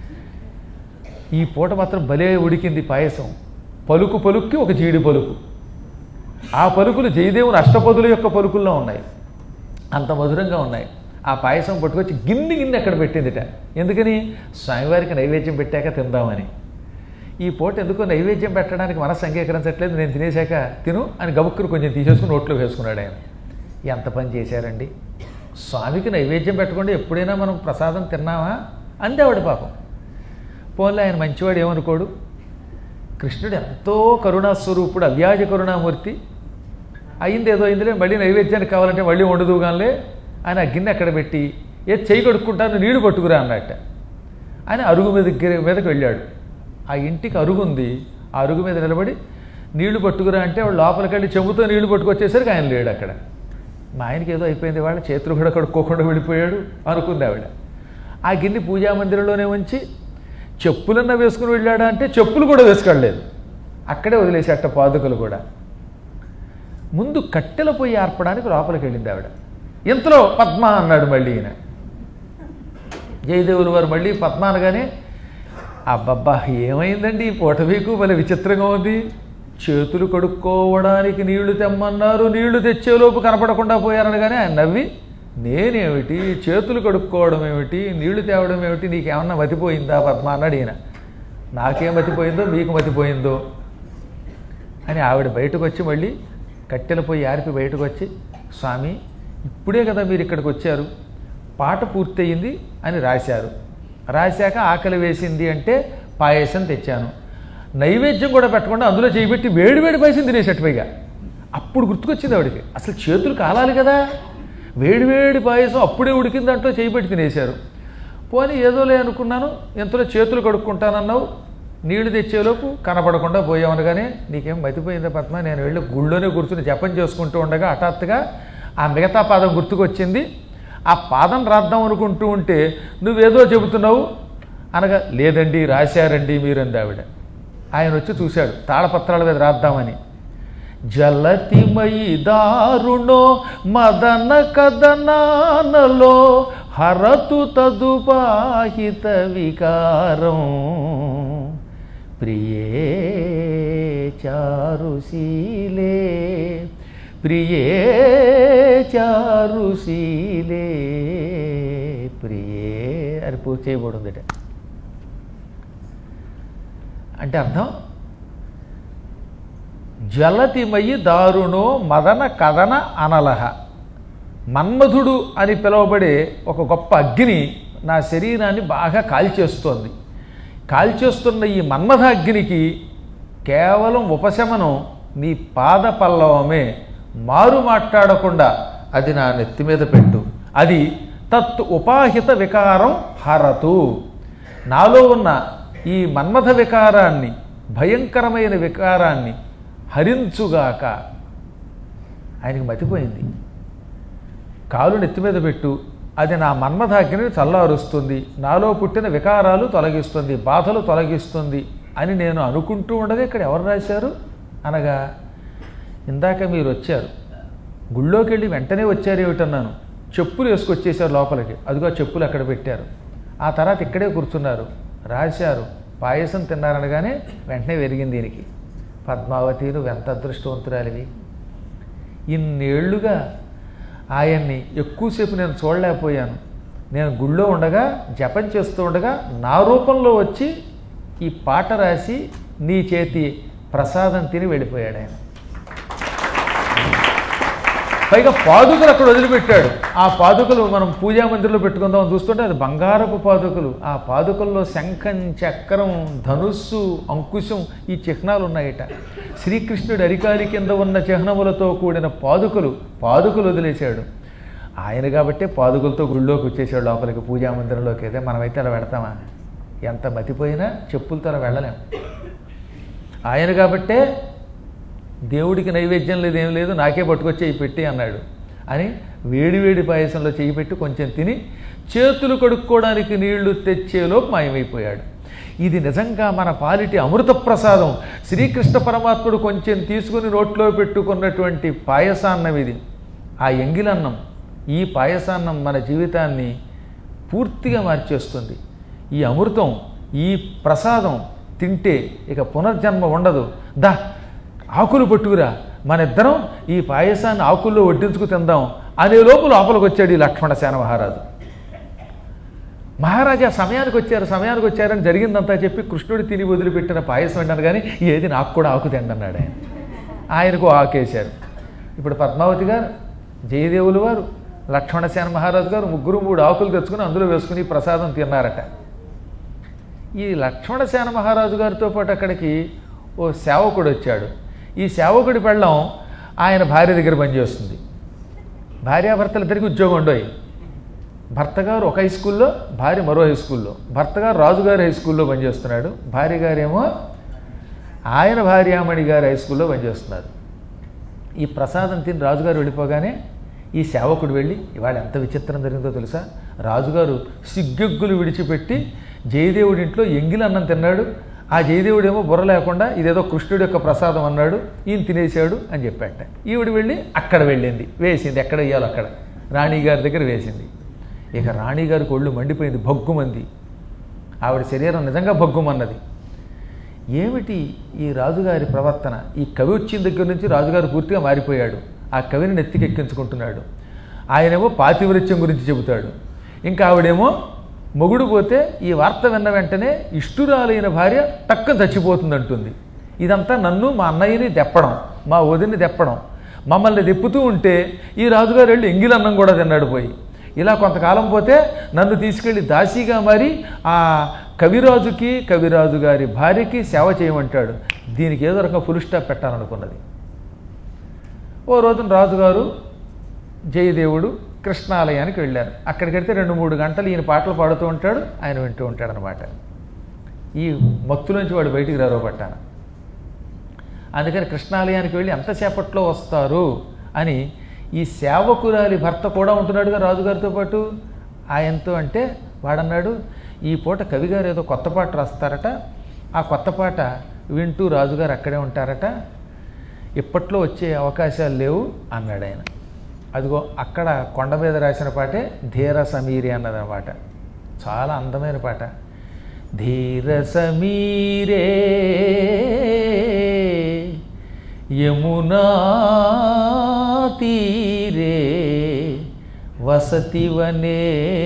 ఈ పూట మాత్రం భలే ఉడికింది పాయసం పలుకు పలుక్కి ఒక జీడి పలుకు ఆ పలుకులు జయదేవుని అష్టపదుల యొక్క పలుకుల్లో ఉన్నాయి అంత మధురంగా ఉన్నాయి ఆ పాయసం పట్టుకొచ్చి గిన్నె గిన్నె అక్కడ పెట్టిందిట ఎందుకని స్వామివారికి నైవేద్యం పెట్టాక తిందామని ఈ పూట ఎందుకో నైవేద్యం పెట్టడానికి మనసు అంగీకరించట్లేదు నేను తినేశాక తిను అని గబుక్కును కొంచెం తీసేసుకుని నోట్లో వేసుకున్నాడు ఆయన ఎంత పని చేశారండి స్వామికి నైవేద్యం పెట్టకుండా ఎప్పుడైనా మనం ప్రసాదం తిన్నామా అంతే ఆవిడ పాపం పోన్లే ఆయన మంచివాడు ఏమనుకోడు కృష్ణుడు ఎంతో కరుణాస్వరూపుడు అవ్యాజ కరుణామూర్తి అయింది ఏదో అయిందిలే మళ్ళీ నైవేద్యానికి కావాలంటే మళ్ళీ వండుదు కానీ ఆయన ఆ గిన్నె అక్కడ పెట్టి ఏ చేయి కడుక్కుంటాను నీళ్లు పట్టుకురా అన్నట్ట ఆయన అరుగు మీద దగ్గర మీదకి వెళ్ళాడు ఆ ఇంటికి అరుగు ఉంది ఆ అరుగు మీద నిలబడి నీళ్లు పట్టుకురా అంటే వాడు లోపలికి వెళ్ళి చెంబుతో నీళ్లు పట్టుకొచ్చేసరికి ఆయన లేడు అక్కడ మా ఆయనకి ఏదో అయిపోయింది వాళ్ళ చేతులు కూడా కడుక్కోకుండా వెళ్ళిపోయాడు అనుకుంది ఆవిడ ఆ గిన్నె పూజా మందిరంలోనే ఉంచి చెప్పులన్నా వేసుకుని వెళ్ళాడా అంటే చెప్పులు కూడా వేసుకెళ్ళలేదు అక్కడే వదిలేసేట పాదుకలు కూడా ముందు కట్టెల పొయ్యి ఆర్పడానికి లోపలికి వెళ్ళింది ఆవిడ ఇంతలో పద్మ అన్నాడు మళ్ళీ ఈయన జయదేవులు వారు మళ్ళీ పద్మ అనగానే అబ్బబ్బా ఏమైందండి ఈ పూట మీకు భలే విచిత్రంగా ఉంది చేతులు కడుక్కోవడానికి నీళ్లు తెమ్మన్నారు నీళ్లు తెచ్చేలోపు కనపడకుండా పోయారనగానే ఆయన నవ్వి నేనేమిటి చేతులు కడుక్కోవడం ఏమిటి నీళ్లు తేవడం ఏమిటి నీకేమన్నా మతిపోయిందా పద్మ అన్నాడు ఈయన నాకేం మతిపోయిందో మీకు మతిపోయిందో అని ఆవిడ బయటకు వచ్చి మళ్ళీ కట్టెల పోయి ఆరిపి బయటకు వచ్చి స్వామి ఇప్పుడే కదా మీరు ఇక్కడికి వచ్చారు పాట పూర్తయింది అని రాశారు రాశాక ఆకలి వేసింది అంటే పాయసం తెచ్చాను నైవేద్యం కూడా పెట్టకుండా అందులో చేయబెట్టి వేడి వేడి పాయసం తినేసేట్టు పైగా అప్పుడు గుర్తుకొచ్చింది ఆవిడకి అసలు చేతులు కాలాలి కదా వేడి వేడి పాయసం అప్పుడే ఉడికింది అంటూ చేయబెట్టి తినేశారు పోనీ ఏదోలే అనుకున్నాను ఎంతలో చేతులు కడుక్కుంటానన్నావు నీళ్లు తెచ్చేలోపు కనపడకుండా పోయామనగానే నీకేం మతిపోయిందా పద్మ నేను వెళ్ళి గుళ్ళోనే కూర్చుని జపం చేసుకుంటూ ఉండగా హఠాత్తుగా ఆ మిగతా పాదం గుర్తుకొచ్చింది ఆ పాదం రాద్దాం అనుకుంటూ ఉంటే నువ్వేదో చెబుతున్నావు అనగా లేదండి రాశారండి మీరంది ఆవిడ ఆయన వచ్చి చూశాడు తాళపత్రాల మీద రాద్దామని జలతిమయి దారుణో మదన కదనానలో హరతు తదుపాహిత వికారం ప్రియే చారుశీలే ప్రియే చారుశీలే ప్రియే అని పూర్తి చేయబడిందిట అంటే అర్థం జలతిమయి దారుణో మదన కథన అనలహ మన్మధుడు అని పిలువబడే ఒక గొప్ప అగ్ని నా శరీరాన్ని బాగా కాల్చేస్తోంది కాల్చేస్తున్న ఈ మన్మథ అగ్నికి కేవలం ఉపశమనం నీ పాద పల్లవమే మారు మాట్లాడకుండా అది నా నెత్తి మీద పెట్టు అది తత్ ఉపాహిత వికారం హరతు నాలో ఉన్న ఈ మన్మథ వికారాన్ని భయంకరమైన వికారాన్ని హరించుగాక ఆయనకి మతిపోయింది కాలు నెత్తి మీద పెట్టు అది నా మన్మధాగ్ని చల్లారుస్తుంది నాలో పుట్టిన వికారాలు తొలగిస్తుంది బాధలు తొలగిస్తుంది అని నేను అనుకుంటూ ఉండగా ఇక్కడ ఎవరు రాశారు అనగా ఇందాక మీరు వచ్చారు గుళ్ళోకి వెళ్ళి వెంటనే వచ్చారు ఏమిటన్నాను చెప్పులు వేసుకొచ్చేసారు లోపలికి అదిగో ఆ చెప్పులు అక్కడ పెట్టారు ఆ తర్వాత ఇక్కడే కూర్చున్నారు రాశారు పాయసం తిన్నారనగానే వెంటనే వెరిగింది దీనికి పద్మావతి నువ్వు ఎంత అదృష్టవంతురాలివి ఇన్నేళ్లుగా ఆయన్ని ఎక్కువసేపు నేను చూడలేకపోయాను నేను గుళ్ళో ఉండగా జపం చేస్తూ ఉండగా నా రూపంలో వచ్చి ఈ పాట రాసి నీ చేతి ప్రసాదం తిని వెళ్ళిపోయాడు ఆయన పైగా పాదుకలు అక్కడ వదిలిపెట్టాడు ఆ పాదుకలు మనం పూజా మందిరంలో పెట్టుకుందాం చూస్తుంటే అది బంగారపు పాదుకలు ఆ పాదుకల్లో శంఖం చక్రం ధనుస్సు అంకుశం ఈ చిహ్నాలు ఉన్నాయట శ్రీకృష్ణుడి అరికాలి కింద ఉన్న చిహ్నములతో కూడిన పాదుకలు పాదుకలు వదిలేశాడు ఆయన కాబట్టే పాదుకలతో గుళ్ళోకి వచ్చేసాడు లోపలికి పూజా మందిరంలోకి అయితే మనమైతే అలా పెడతామా ఎంత మతిపోయినా చెప్పులతో అలా వెళ్ళలేం ఆయన కాబట్టే దేవుడికి నైవేద్యం లేదు ఏం లేదు నాకే పట్టుకొచ్చి చెయ్యి పెట్టి అన్నాడు అని వేడివేడి పాయసంలో చెయ్యి పెట్టి కొంచెం తిని చేతులు కడుక్కోవడానికి నీళ్లు తెచ్చేలోపు మాయమైపోయాడు ఇది నిజంగా మన పాలిటి అమృత ప్రసాదం శ్రీకృష్ణ పరమాత్ముడు కొంచెం తీసుకుని నోట్లో పెట్టుకున్నటువంటి పాయసాన్నం ఇది ఆ ఎంగిలన్నం ఈ పాయసాన్నం మన జీవితాన్ని పూర్తిగా మార్చేస్తుంది ఈ అమృతం ఈ ప్రసాదం తింటే ఇక పునర్జన్మ ఉండదు దా ఆకులు పట్టుకురా మన ఇద్దరం ఈ పాయసాన్ని ఆకుల్లో వడ్డించుకు తిందాం అనే లోపు లోపలికి వచ్చాడు ఈ లక్ష్మణసేన మహారాజు మహారాజా సమయానికి వచ్చారు సమయానికి వచ్చారని జరిగిందంతా చెప్పి కృష్ణుడు తిని వదిలిపెట్టిన పాయసం అన్నాను కానీ ఏది నాకు కూడా ఆకు తిండి అన్నాడు ఆయన ఆయనకు ఆకేశారు ఇప్పుడు పద్మావతి గారు జయదేవులు వారు లక్ష్మణసేన మహారాజు గారు ముగ్గురు మూడు ఆకులు తెచ్చుకుని అందులో వేసుకుని ప్రసాదం తిన్నారట ఈ లక్ష్మణసేన మహారాజు గారితో పాటు అక్కడికి ఓ సేవకుడు వచ్చాడు ఈ సేవకుడి పెళ్ళం ఆయన భార్య దగ్గర పనిచేస్తుంది భార్యాభర్తలిద్దరికి ఉద్యోగం ఉండోయి భర్త గారు ఒక హై స్కూల్లో భార్య మరో హై స్కూల్లో భర్త గారు రాజుగారి హై స్కూల్లో పనిచేస్తున్నాడు భార్య గారేమో ఆయన భార్యామణి గారి హై స్కూల్లో పనిచేస్తున్నారు ఈ ప్రసాదం తిని రాజుగారు వెళ్ళిపోగానే ఈ సేవకుడు వెళ్ళి ఇవాళ ఎంత విచిత్రం జరిగిందో తెలుసా రాజుగారు సిగ్గెగ్గులు విడిచిపెట్టి జయదేవుడి ఇంట్లో ఎంగిలి అన్నం తిన్నాడు ఆ జయదేవుడేమో బుర్ర లేకుండా ఇదేదో కృష్ణుడి యొక్క ప్రసాదం అన్నాడు ఈయన తినేశాడు అని చెప్పాట ఈవిడ వెళ్ళి అక్కడ వెళ్ళింది వేసింది ఎక్కడ వేయాలో అక్కడ రాణిగారి దగ్గర వేసింది ఇక రాణిగారికి ఒళ్ళు మండిపోయింది భగ్గుమంది ఆవిడ శరీరం నిజంగా భగ్గుమన్నది ఏమిటి ఈ రాజుగారి ప్రవర్తన ఈ కవి వచ్చిన దగ్గర నుంచి రాజుగారు పూర్తిగా మారిపోయాడు ఆ కవిని నెత్తికెక్కించుకుంటున్నాడు ఆయనేమో పాతివృత్యం గురించి చెబుతాడు ఇంకా ఆవిడేమో మొగుడు పోతే ఈ వార్త విన్న వెంటనే ఇష్టురాలైన భార్య టక్కన చచ్చిపోతుందంటుంది ఇదంతా నన్ను మా అన్నయ్యని దెప్పడం మా వదిని దెప్పడం మమ్మల్ని దెప్పుతూ ఉంటే ఈ రాజుగారు వెళ్ళి ఎంగిలన్నం కూడా తిన్నాడు పోయి ఇలా కొంతకాలం పోతే నన్ను తీసుకెళ్ళి దాసీగా మారి ఆ కవిరాజుకి కవిరాజు గారి భార్యకి సేవ చేయమంటాడు దీనికి ఏదో రకంగా ఫుల్ స్టాప్ పెట్టాలనుకున్నది ఓ రోజున రాజుగారు జయదేవుడు కృష్ణాలయానికి వెళ్ళారు అక్కడికి వెళ్తే రెండు మూడు గంటలు ఈయన పాటలు పాడుతూ ఉంటాడు ఆయన వింటూ ఉంటాడు అనమాట ఈ మత్తులోంచి వాడు బయటికి రారో పట్టాను అందుకని కృష్ణాలయానికి వెళ్ళి ఎంతసేపట్లో వస్తారు అని ఈ సేవకురాలి భర్త కూడా ఉంటున్నాడుగా రాజుగారితో పాటు ఆయనతో అంటే వాడన్నాడు ఈ పూట కవిగారు ఏదో కొత్త పాట రాస్తారట ఆ కొత్త పాట వింటూ రాజుగారు అక్కడే ఉంటారట ఇప్పట్లో వచ్చే అవకాశాలు లేవు అన్నాడు ఆయన అదిగో అక్కడ కొండ మీద రాసిన పాటే ధీర సమీరి అన్నదన్నమాట చాలా అందమైన పాట ధీర సమీరే యమునా తీరే వసతి వనే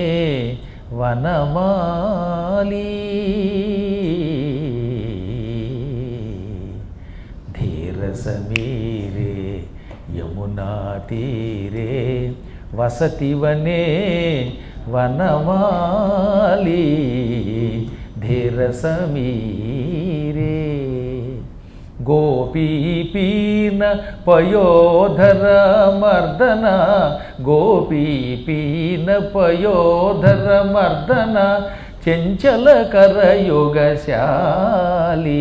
వనమాలి ధీర సమీరే యమునా తీరే వసతి వనే వనమాలి ధీర సమీరే గోపీపీన పయోధర మర్దన గోపీపీన పయోధర మర్దన చెంచల కరయుగశాలి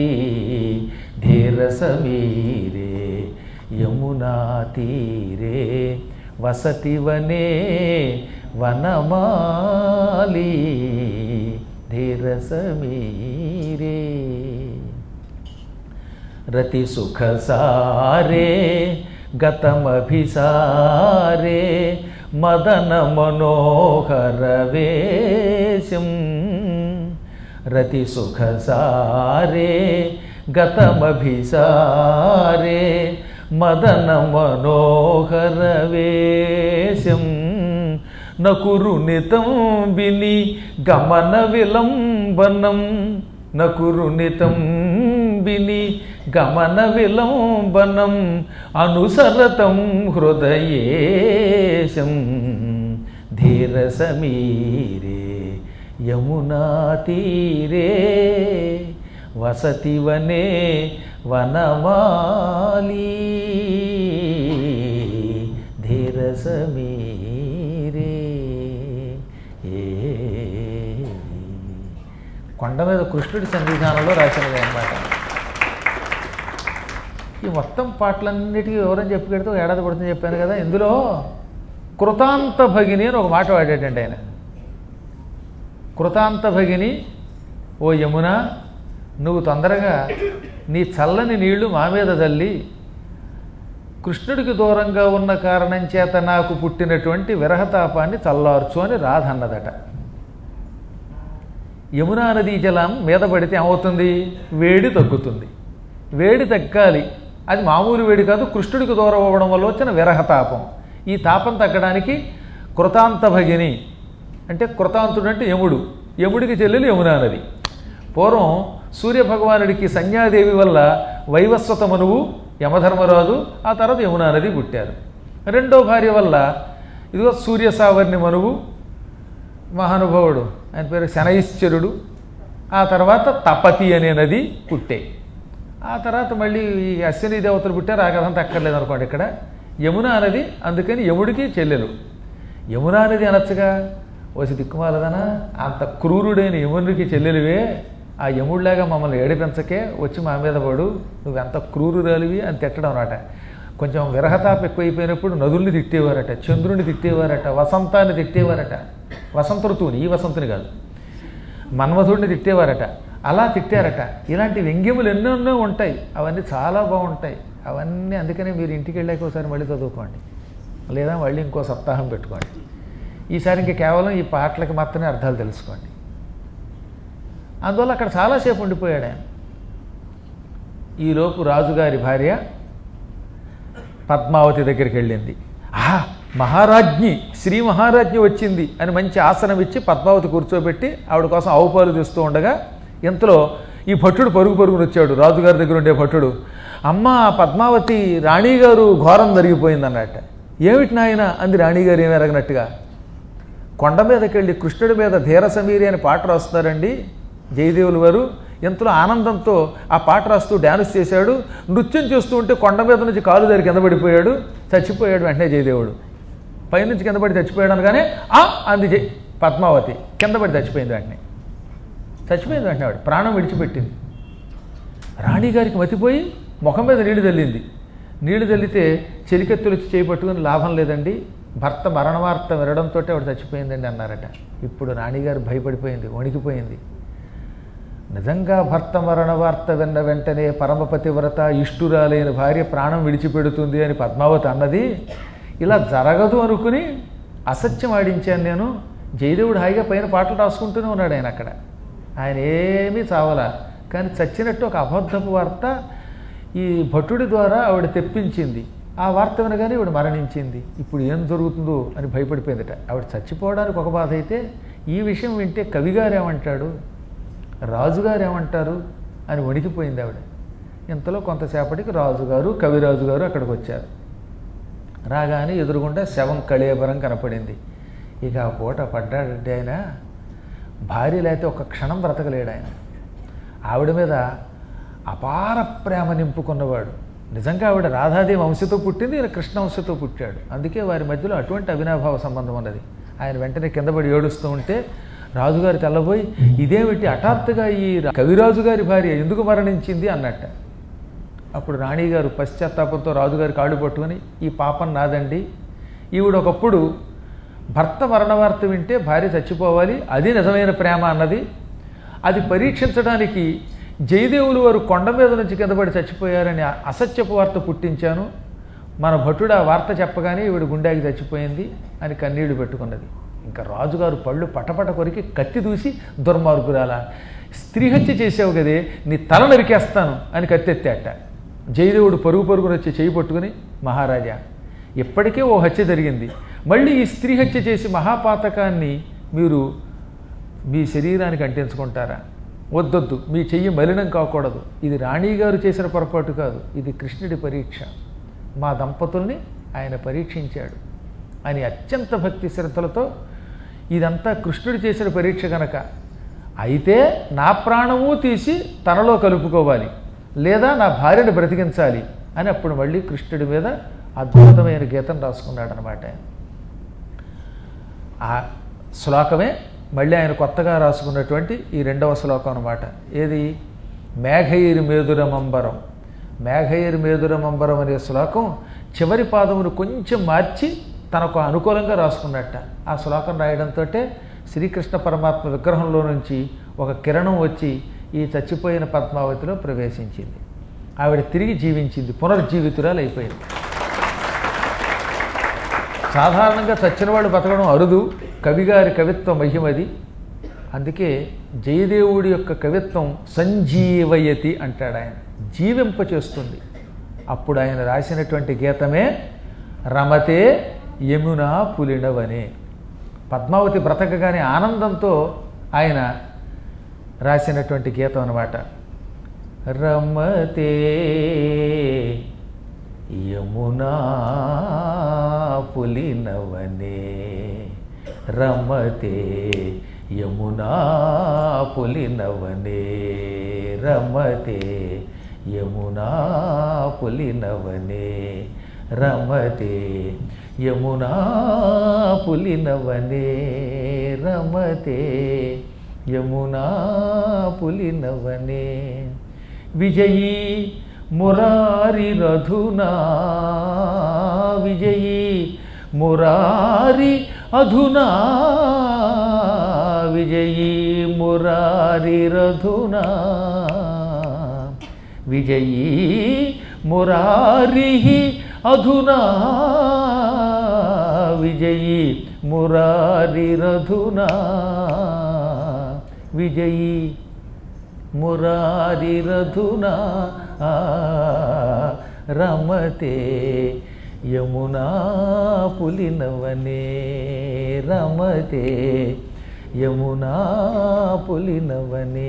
ధీర సమీరే యమునా తీరే వసతివనే వనమాలి ధీరసమీరే రతి సుఖ సారే గతమభిసారే మదన మనోహర వేశం రతి సుఖ సారే గతమభిసారే మదన మనోహర వేశం నకురు నితంబిని గమన విలంబనం నకురు నితంబిని గమన విలంబనం అనుసరతం హృదయేశం ధీర సమీరే యమునా తీరే వసతి వనే వనమాలి ధీర సమీరే ఏ కొండ మీద కృష్ణుడి సన్నిధానంలో రాసినది అన్నమాట ఈ మొత్తం పాటలన్నిటికీ వివరం చెప్పి పెడితే ఒక ఏడాది పడుతుంది చెప్పాను కదా ఇందులో కృతాంత భగిని అని ఒక మాట వాడేటండి ఆయన కృతాంత భగిని ఓ యమున నువ్వు తొందరగా నీ చల్లని నీళ్లు మా మీద చల్లి కృష్ణుడికి దూరంగా ఉన్న కారణం చేత నాకు పుట్టినటువంటి విరహతాపాన్ని చల్లార్చు అని రాధ అన్నదట యమునా నదీ జలం మీద పడితే ఏమవుతుంది వేడి తగ్గుతుంది వేడి తగ్గాలి అది మామూలు వేడి కాదు కృష్ణుడికి దూరం అవ్వడం వల్ల వచ్చిన విరహతాపం ఈ తాపం తగ్గడానికి కృతాంత భగిని అంటే కృతాంతుడు అంటే యముడు యముడికి చెల్లెలు యమునా నది పూర్వం సూర్యభగవానుడికి సంధ్యాదేవి వల్ల వైవస్వత మనువు యమధర్మరాజు ఆ తర్వాత యమునా నది పుట్టారు రెండో భార్య వల్ల ఇదిగో సూర్య సావర్ణి మనువు మహానుభావుడు ఆయన పేరు శనైశ్చరుడు ఆ తర్వాత తపతి అనే నది పుట్టే ఆ తర్వాత మళ్ళీ ఈ అశ్విని దేవతలు పుట్టారు ఆ కథంతా అక్కర్లేదు అనుకోండి ఇక్కడ యమునా నది అందుకని యముడికి చెల్లెలు యమునా నది అనొచ్చుగా ఓసి దిక్కుమాలదనా అంత క్రూరుడైన యమునికి చెల్లెలివే ఆ యముడిలాగా మమ్మల్ని ఏడిపించకే వచ్చి మా మీద పడు నువ్వెంత క్రూరురాలివి అని తిట్టడం అన్నమాట కొంచెం విరహతాప ఎక్కువైపోయినప్పుడు నదుల్ని తిట్టేవారట చంద్రుని తిట్టేవారట వసంతాన్ని తిట్టేవారట వసంత ఋతువుని ఈ వసంతుని కాదు మన్మధుడిని తిట్టేవారట అలా తిట్టారట ఇలాంటి వ్యంగ్యములు ఎన్నెన్నో ఉంటాయి అవన్నీ చాలా బాగుంటాయి అవన్నీ అందుకనే మీరు ఇంటికి వెళ్ళాక ఒకసారి మళ్ళీ చదువుకోండి లేదా మళ్ళీ ఇంకో సప్తాహం పెట్టుకోండి ఈసారి ఇంకా కేవలం ఈ పాటలకి మాత్రమే అర్థాలు తెలుసుకోండి అందువల్ల అక్కడ చాలాసేపు ఉండిపోయాడు ఆయన ఈలోపు రాజుగారి భార్య పద్మావతి దగ్గరికి వెళ్ళింది ఆహా మహారాజ్ఞి శ్రీ మహారాజ్ఞి వచ్చింది అని మంచి ఆసనం ఇచ్చి పద్మావతి కూర్చోబెట్టి ఆవిడ కోసం ఆవు పాలు తెస్తూ ఉండగా ఇంతలో ఈ భట్టుడు పరుగు పరుగును వచ్చాడు రాజుగారి దగ్గర ఉండే భట్టుడు అమ్మ పద్మావతి రాణిగారు ఘోరం జరిగిపోయింది అన్నట్ట ఏమిటి నాయన అంది రాణిగారు ఏమి ఎరగనట్టుగా కొండ మీదకి వెళ్ళి కృష్ణుడి మీద ధీర సమీరి అని పాట రాస్తున్నారండి జయదేవులు వారు ఎంతలో ఆనందంతో ఆ పాట రాస్తూ డ్యాన్స్ చేశాడు నృత్యం చేస్తూ ఉంటే కొండ మీద నుంచి కాలు దారి కింద పడిపోయాడు చచ్చిపోయాడు వెంటనే జయదేవుడు పైనుంచి కింద పడి చచ్చిపోయాడు అనగానే ఆ అంది జై పద్మావతి కింద పడి చచ్చిపోయింది వెంటనే చచ్చిపోయింది వెంటనే ఆవిడ ప్రాణం విడిచిపెట్టింది రాణిగారికి మతిపోయి ముఖం మీద నీళ్లు చల్లింది నీళ్లు చల్లితే చెలికెత్తులు వచ్చి చేయి పట్టుకుని లాభం లేదండి భర్త మరణ వార్త వినడంతో ఆవిడ చచ్చిపోయిందండి అన్నారట ఇప్పుడు రాణిగారు భయపడిపోయింది వణికిపోయింది నిజంగా భర్త మరణ వార్త విన్న వెంటనే పరమపతి వ్రత ఇష్టురాలైన భార్య ప్రాణం విడిచిపెడుతుంది అని పద్మావతి అన్నది ఇలా జరగదు అనుకుని అసత్యం ఆడించాను నేను జయదేవుడు హాయిగా పైన పాటలు రాసుకుంటూనే ఉన్నాడు ఆయన అక్కడ ఆయన ఏమీ చావలా కానీ చచ్చినట్టు ఒక అబద్ధపు వార్త ఈ భటుడి ద్వారా ఆవిడ తెప్పించింది ఆ వార్త వినగానే ఆవిడ మరణించింది ఇప్పుడు ఏం జరుగుతుందో అని భయపడిపోయిందట ఆవిడ చచ్చిపోవడానికి ఒక బాధ అయితే ఈ విషయం వింటే కవిగారు ఏమంటాడు రాజుగారు ఏమంటారు అని వణికిపోయింది ఆవిడ ఇంతలో కొంతసేపటికి రాజుగారు కవిరాజు గారు అక్కడికి వచ్చారు రాగానే ఎదురుగుండా శవం కళేబరం కనపడింది ఇక ఆ పూట పడ్డాడంటే ఆయన భార్య లేకపోతే ఒక క్షణం బ్రతకలేడు ఆయన ఆవిడ మీద అపార ప్రేమ నింపుకున్నవాడు నిజంగా ఆవిడ రాధాదేవి వంశతో పుట్టింది ఈయన కృష్ణ వంశతో పుట్టాడు అందుకే వారి మధ్యలో అటువంటి అవినాభావ సంబంధం ఉన్నది ఆయన వెంటనే కింద పడి ఏడుస్తూ ఉంటే రాజుగారు తెల్లబోయి ఇదేమిటి హఠాత్తుగా ఈ కవిరాజు గారి భార్య ఎందుకు మరణించింది అన్నట్ట అప్పుడు రాణిగారు పశ్చాత్తాపంతో రాజుగారి కాళ్ళు పట్టుకొని ఈ పాపం నాదండి ఈవిడ ఒకప్పుడు భర్త మరణ వార్త వింటే భార్య చచ్చిపోవాలి అది నిజమైన ప్రేమ అన్నది అది పరీక్షించడానికి జయదేవులు వారు కొండ మీద నుంచి కిందపడి చచ్చిపోయారని అసత్యపు వార్త పుట్టించాను మన భటుడు ఆ వార్త చెప్పగానే ఈవిడ గుండెకి చచ్చిపోయింది అని కన్నీళ్లు పెట్టుకున్నది ఇంకా రాజుగారు పళ్ళు పటపట కొరికి కత్తి దూసి దుర్మార్గురాల స్త్రీ హత్య చేసావు కదే నీ తల నరికేస్తాను అని కత్తెత్తాట జయదేవుడు పరుగు పరుగున వచ్చి చేయి పట్టుకుని మహారాజా ఇప్పటికే ఓ హత్య జరిగింది మళ్ళీ ఈ స్త్రీ హత్య చేసి మహాపాతకాన్ని మీరు మీ శరీరానికి అంటించుకుంటారా వద్దొద్దు మీ చెయ్యి మలినం కాకూడదు ఇది రాణిగారు చేసిన పొరపాటు కాదు ఇది కృష్ణుడి పరీక్ష మా దంపతుల్ని ఆయన పరీక్షించాడు అని అత్యంత భక్తి శ్రద్ధలతో ఇదంతా కృష్ణుడు చేసిన పరీక్ష కనుక అయితే నా ప్రాణము తీసి తనలో కలుపుకోవాలి లేదా నా భార్యను బ్రతికించాలి అని అప్పుడు మళ్ళీ కృష్ణుడి మీద అద్భుతమైన గీతం రాసుకున్నాడు అనమాట ఆ శ్లోకమే మళ్ళీ ఆయన కొత్తగా రాసుకున్నటువంటి ఈ రెండవ శ్లోకం అనమాట ఏది మేఘయిర్ మేధురమంబరం మేఘయిర్ మేధురమంబరం అనే శ్లోకం చివరి పాదమును కొంచెం మార్చి తనకు అనుకూలంగా రాసుకున్నట్ట ఆ శ్లోకం రాయడంతో శ్రీకృష్ణ పరమాత్మ విగ్రహంలో నుంచి ఒక కిరణం వచ్చి ఈ చచ్చిపోయిన పద్మావతిలో ప్రవేశించింది ఆవిడ తిరిగి జీవించింది పునర్జీవితురాలు అయిపోయింది సాధారణంగా చచ్చిన వాళ్ళు బతకడం అరుదు కవిగారి కవిత్వ మహిమది అందుకే జయదేవుడి యొక్క కవిత్వం సంజీవయతి అంటాడు ఆయన జీవింప చేస్తుంది అప్పుడు ఆయన రాసినటువంటి గీతమే రమతే యమునా పులినవనే పద్మావతి బ్రతకగానే ఆనందంతో ఆయన రాసినటువంటి గీతం అనమాట రమతే యమునా పులినవనే రమతే యమునా పులినవనే రమతే యమునా పులినవనే రమతే యమునా పులినవనే రమతే యమునా పులినవనే విజయీ మురారి రధునా విజయీ మురారి అధునా విజయీ మురారి రధునా విజయీ మురారి అధునా విజయీ మురారి రధునా విజయీ మురారిరధునా ఆ, రమతే యమునా పులినవనే రమతే యమునా పులినవనే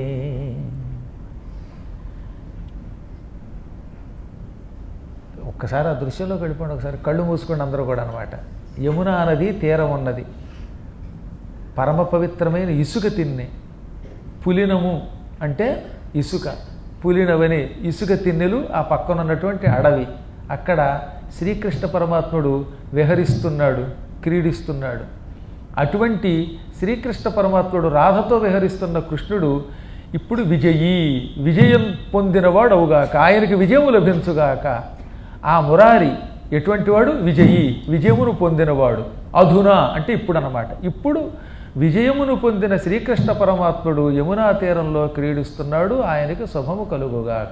ఒక్కసారి ఆ దృశ్యంలోకి వెళ్ళిపోండి ఒకసారి కళ్ళు మూసుకోండి అందరూ కూడా అనమాట యమునా నది తీరం ఉన్నది పరమ పవిత్రమైన ఇసుక తిన్నె పులినము అంటే ఇసుక పులినవని ఇసుక తిన్నెలు ఆ పక్కన ఉన్నటువంటి అడవి అక్కడ శ్రీకృష్ణ పరమాత్ముడు విహరిస్తున్నాడు క్రీడిస్తున్నాడు అటువంటి శ్రీకృష్ణ పరమాత్ముడు రాధతో విహరిస్తున్న కృష్ణుడు ఇప్పుడు విజయీ విజయం పొందినవాడు అవుగాక ఆయనకి విజయము లభించుగాక ఆ మురారి ఎటువంటి వాడు విజయీ విజయమును పొందినవాడు అధునా అంటే ఇప్పుడు అన్నమాట ఇప్పుడు విజయమును పొందిన శ్రీకృష్ణ పరమాత్ముడు యమునా తీరంలో క్రీడిస్తున్నాడు ఆయనకి శుభము కలుగుగాక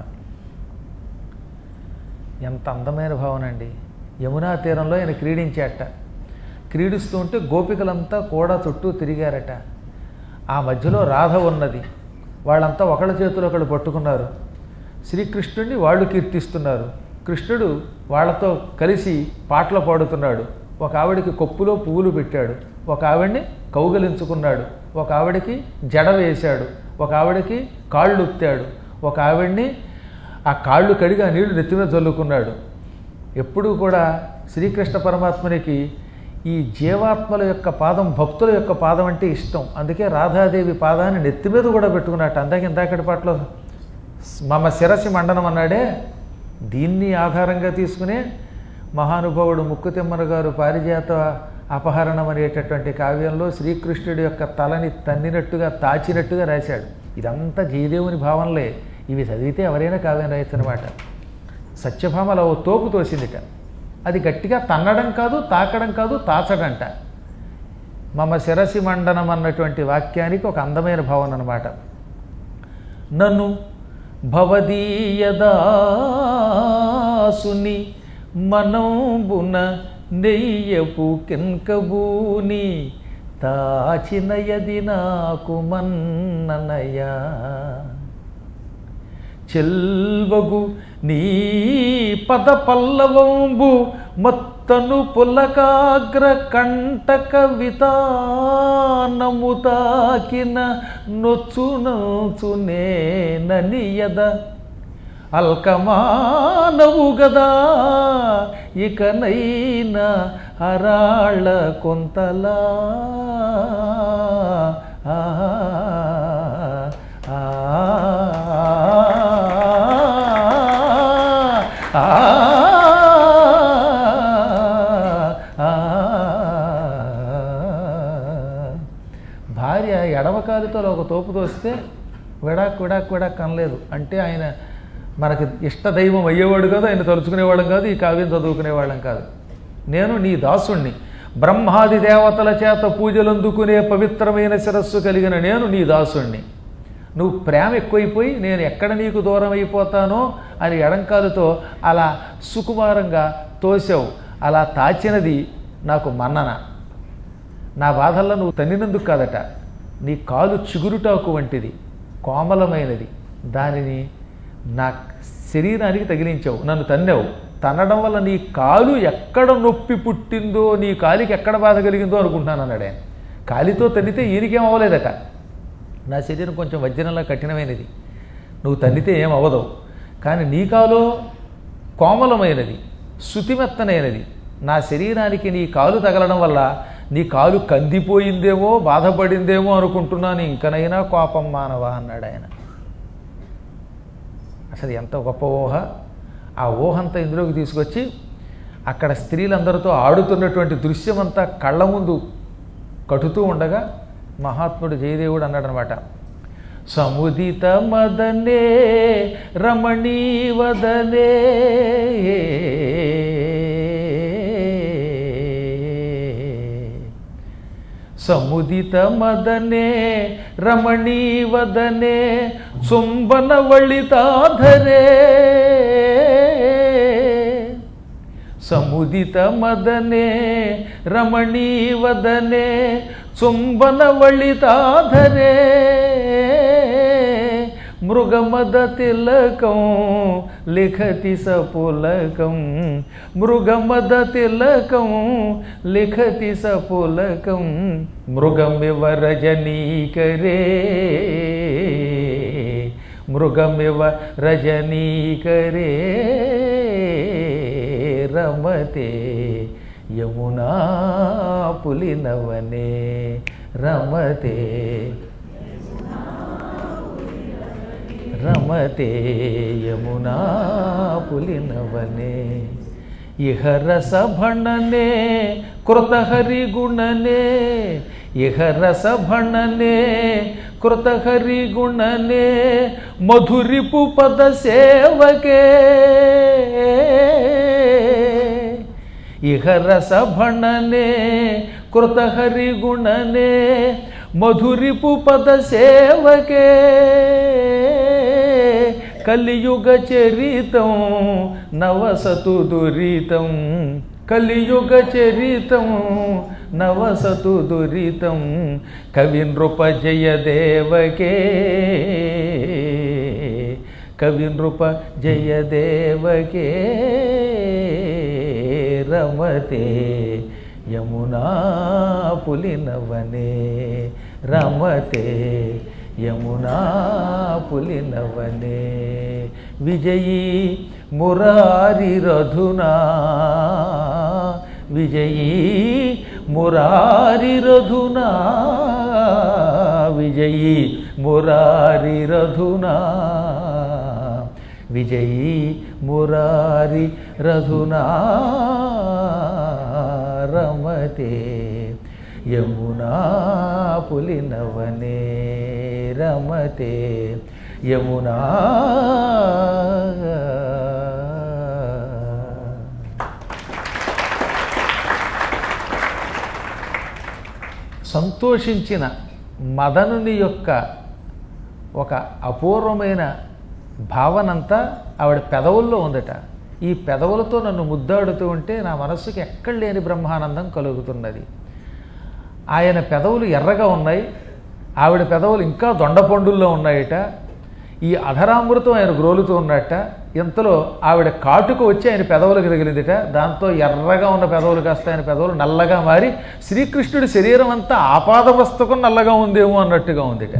ఎంత అందమైన భావన అండి యమునా తీరంలో ఆయన క్రీడించాట క్రీడిస్తూ ఉంటే గోపికలంతా కూడా చుట్టూ తిరిగారట ఆ మధ్యలో రాధ ఉన్నది వాళ్ళంతా ఒకళ్ళ చేతులు ఒకళ్ళు పట్టుకున్నారు శ్రీకృష్ణుడిని వాళ్ళు కీర్తిస్తున్నారు కృష్ణుడు వాళ్ళతో కలిసి పాటలు పాడుతున్నాడు ఒక ఆవిడికి కొప్పులో పువ్వులు పెట్టాడు ఒక ఆవిడ్ని కౌగలించుకున్నాడు ఒక ఆవిడకి జడ వేశాడు ఒక ఆవిడకి కాళ్ళు ఉత్తాడు ఒక ఆవిడ్ని ఆ కాళ్ళు కడిగి ఆ నీళ్లు నెత్తి మీద చల్లుకున్నాడు ఎప్పుడూ కూడా శ్రీకృష్ణ పరమాత్మనికి ఈ జీవాత్మల యొక్క పాదం భక్తుల యొక్క పాదం అంటే ఇష్టం అందుకే రాధాదేవి పాదాన్ని నెత్తి మీద కూడా పెట్టుకున్నట్టు అందాక ఇందాకటి పాటలో మమ శిరసి మండనం అన్నాడే దీన్ని ఆధారంగా తీసుకునే మహానుభావుడు ముక్కుతిమ్మన గారు పారిజాత అపహరణం అనేటటువంటి కావ్యంలో శ్రీకృష్ణుడి యొక్క తలని తన్నినట్టుగా తాచినట్టుగా రాశాడు ఇదంతా జయదేవుని భావనలే ఇవి చదివితే ఎవరైనా కావ్యం రాయొచ్చు అనమాట సత్యభామలో ఓ తోపు తోసిందిట అది గట్టిగా తన్నడం కాదు తాకడం కాదు తాచడంట మమ శిరసి మండనం అన్నటువంటి వాక్యానికి ఒక అందమైన భావన అనమాట నన్ను భవదీయదాసుని మనంబున నెయ్యపు కింకబూని తాచినయది నాకు మన్ననయా చెల్వగు నీ పద పల్లవంబు మత్తను పులకాగ్ర కంటక వితానము తాకిన నొచ్చునొచునే ననియద అల్కమానవు గదా ఇకనైనా అరాళ్ళ కొంతలా ఆ ఆ భార్య ఎడమకాలితో ఒక తోపు తోస్తే విడాక్ విడాక్ విడాక్ అనలేదు అంటే ఆయన మనకి ఇష్టదైవం అయ్యేవాడు కాదు ఆయన తలుచుకునేవాళ్ళం కాదు ఈ కావ్యం చదువుకునేవాళ్ళం కాదు నేను నీ దాసుణ్ణి బ్రహ్మాది దేవతల చేత పూజలు అందుకునే పవిత్రమైన శిరస్సు కలిగిన నేను నీ దాసుణ్ణి నువ్వు ప్రేమ ఎక్కువైపోయి నేను ఎక్కడ నీకు దూరం అయిపోతానో అని ఎడంకాలుతో అలా సుకుమారంగా తోసావు అలా తాచినది నాకు మన్నన నా బాధల్లో నువ్వు తన్నినందుకు కాదట నీ కాలు చిగురుటాకు వంటిది కోమలమైనది దానిని నా శరీరానికి తగిలించావు నన్ను తన్నావు తన్నడం వల్ల నీ కాలు ఎక్కడ నొప్పి పుట్టిందో నీ కాలికి ఎక్కడ బాధ కలిగిందో అనుకుంటున్నాను అన్నాడు ఆయన కాలితో తన్నితే ఈయనకేం అవ్వలేదట నా శరీరం కొంచెం వజ్రంలా కఠినమైనది నువ్వు తన్నితే ఏం అవ్వదు కానీ నీ కాలు కోమలమైనది శుతిమెత్తనైనది నా శరీరానికి నీ కాలు తగలడం వల్ల నీ కాలు కందిపోయిందేమో బాధపడిందేమో అనుకుంటున్నాను ఇంకనైనా కోపం మానవా అన్నాడు ఆయన అసలు ఎంత గొప్ప ఊహ ఆ ఊహంతా ఇందులోకి తీసుకొచ్చి అక్కడ స్త్రీలందరితో ఆడుతున్నటువంటి దృశ్యమంతా కళ్ళ ముందు కటుతూ ఉండగా మహాత్ముడు జయదేవుడు అన్నాడనమాట సముదిత మదనే రమణీవదనే సముదిత మదనే రమణీవదనే చుంబన వళితాధరే సముదిత మదనే రమణీవదనే చుంబన వళితాధరే మృగమద తిలకం లిఖతి సపులకం మృగమద తిలకం లిఖతి సపులకం మృగమివ రజనీకరే మృగమివ రజనీకరే రమతే యమునా పులినవనే రమతే రమతే యమునా పులినవనే ఇహ రసభణనే కృతహరిగుణనే ఇహ రసభణనే కృతహరిగుణనే మధురిపు పద సేవకే ఇహ రసభణనే కృతహరిగుణనే మధురిపు పద సేవకే కలియుగ చరితం నవసతు దురితం కలియుగ చరితం నవసతు దురితం కవి నృప జయదేవకే కవి నృప జయదేవకే రమతే యమునా పులినవనే రమతే యమునా పులినవనే విజయీ మురారి రధునా విజయీ మురారి రధునా విజయీ మురారి రధునా విజయీ మురారి రధునా రమతే యమునా పులినవనే రమతే యమునా సంతోషించిన మదనుని యొక్క ఒక అపూర్వమైన భావనంతా ఆవిడ పెదవుల్లో ఉందట ఈ పెదవులతో నన్ను ముద్దాడుతూ ఉంటే నా మనస్సుకి ఎక్కడ లేని బ్రహ్మానందం కలుగుతున్నది ఆయన పెదవులు ఎర్రగా ఉన్నాయి ఆవిడ పెదవులు ఇంకా దొండపండుల్లో ఉన్నాయట ఈ అధరామృతం ఆయన గ్రోలుతూ ఉన్నట్ట ఇంతలో ఆవిడ కాటుకు వచ్చి ఆయన పెదవులకు తగిలిందిట దాంతో ఎర్రగా ఉన్న పెదవులు కాస్త ఆయన పెదవులు నల్లగా మారి శ్రీకృష్ణుడి శరీరం అంతా ఆపాద పుస్తకం నల్లగా ఉందేమో అన్నట్టుగా ఉందిట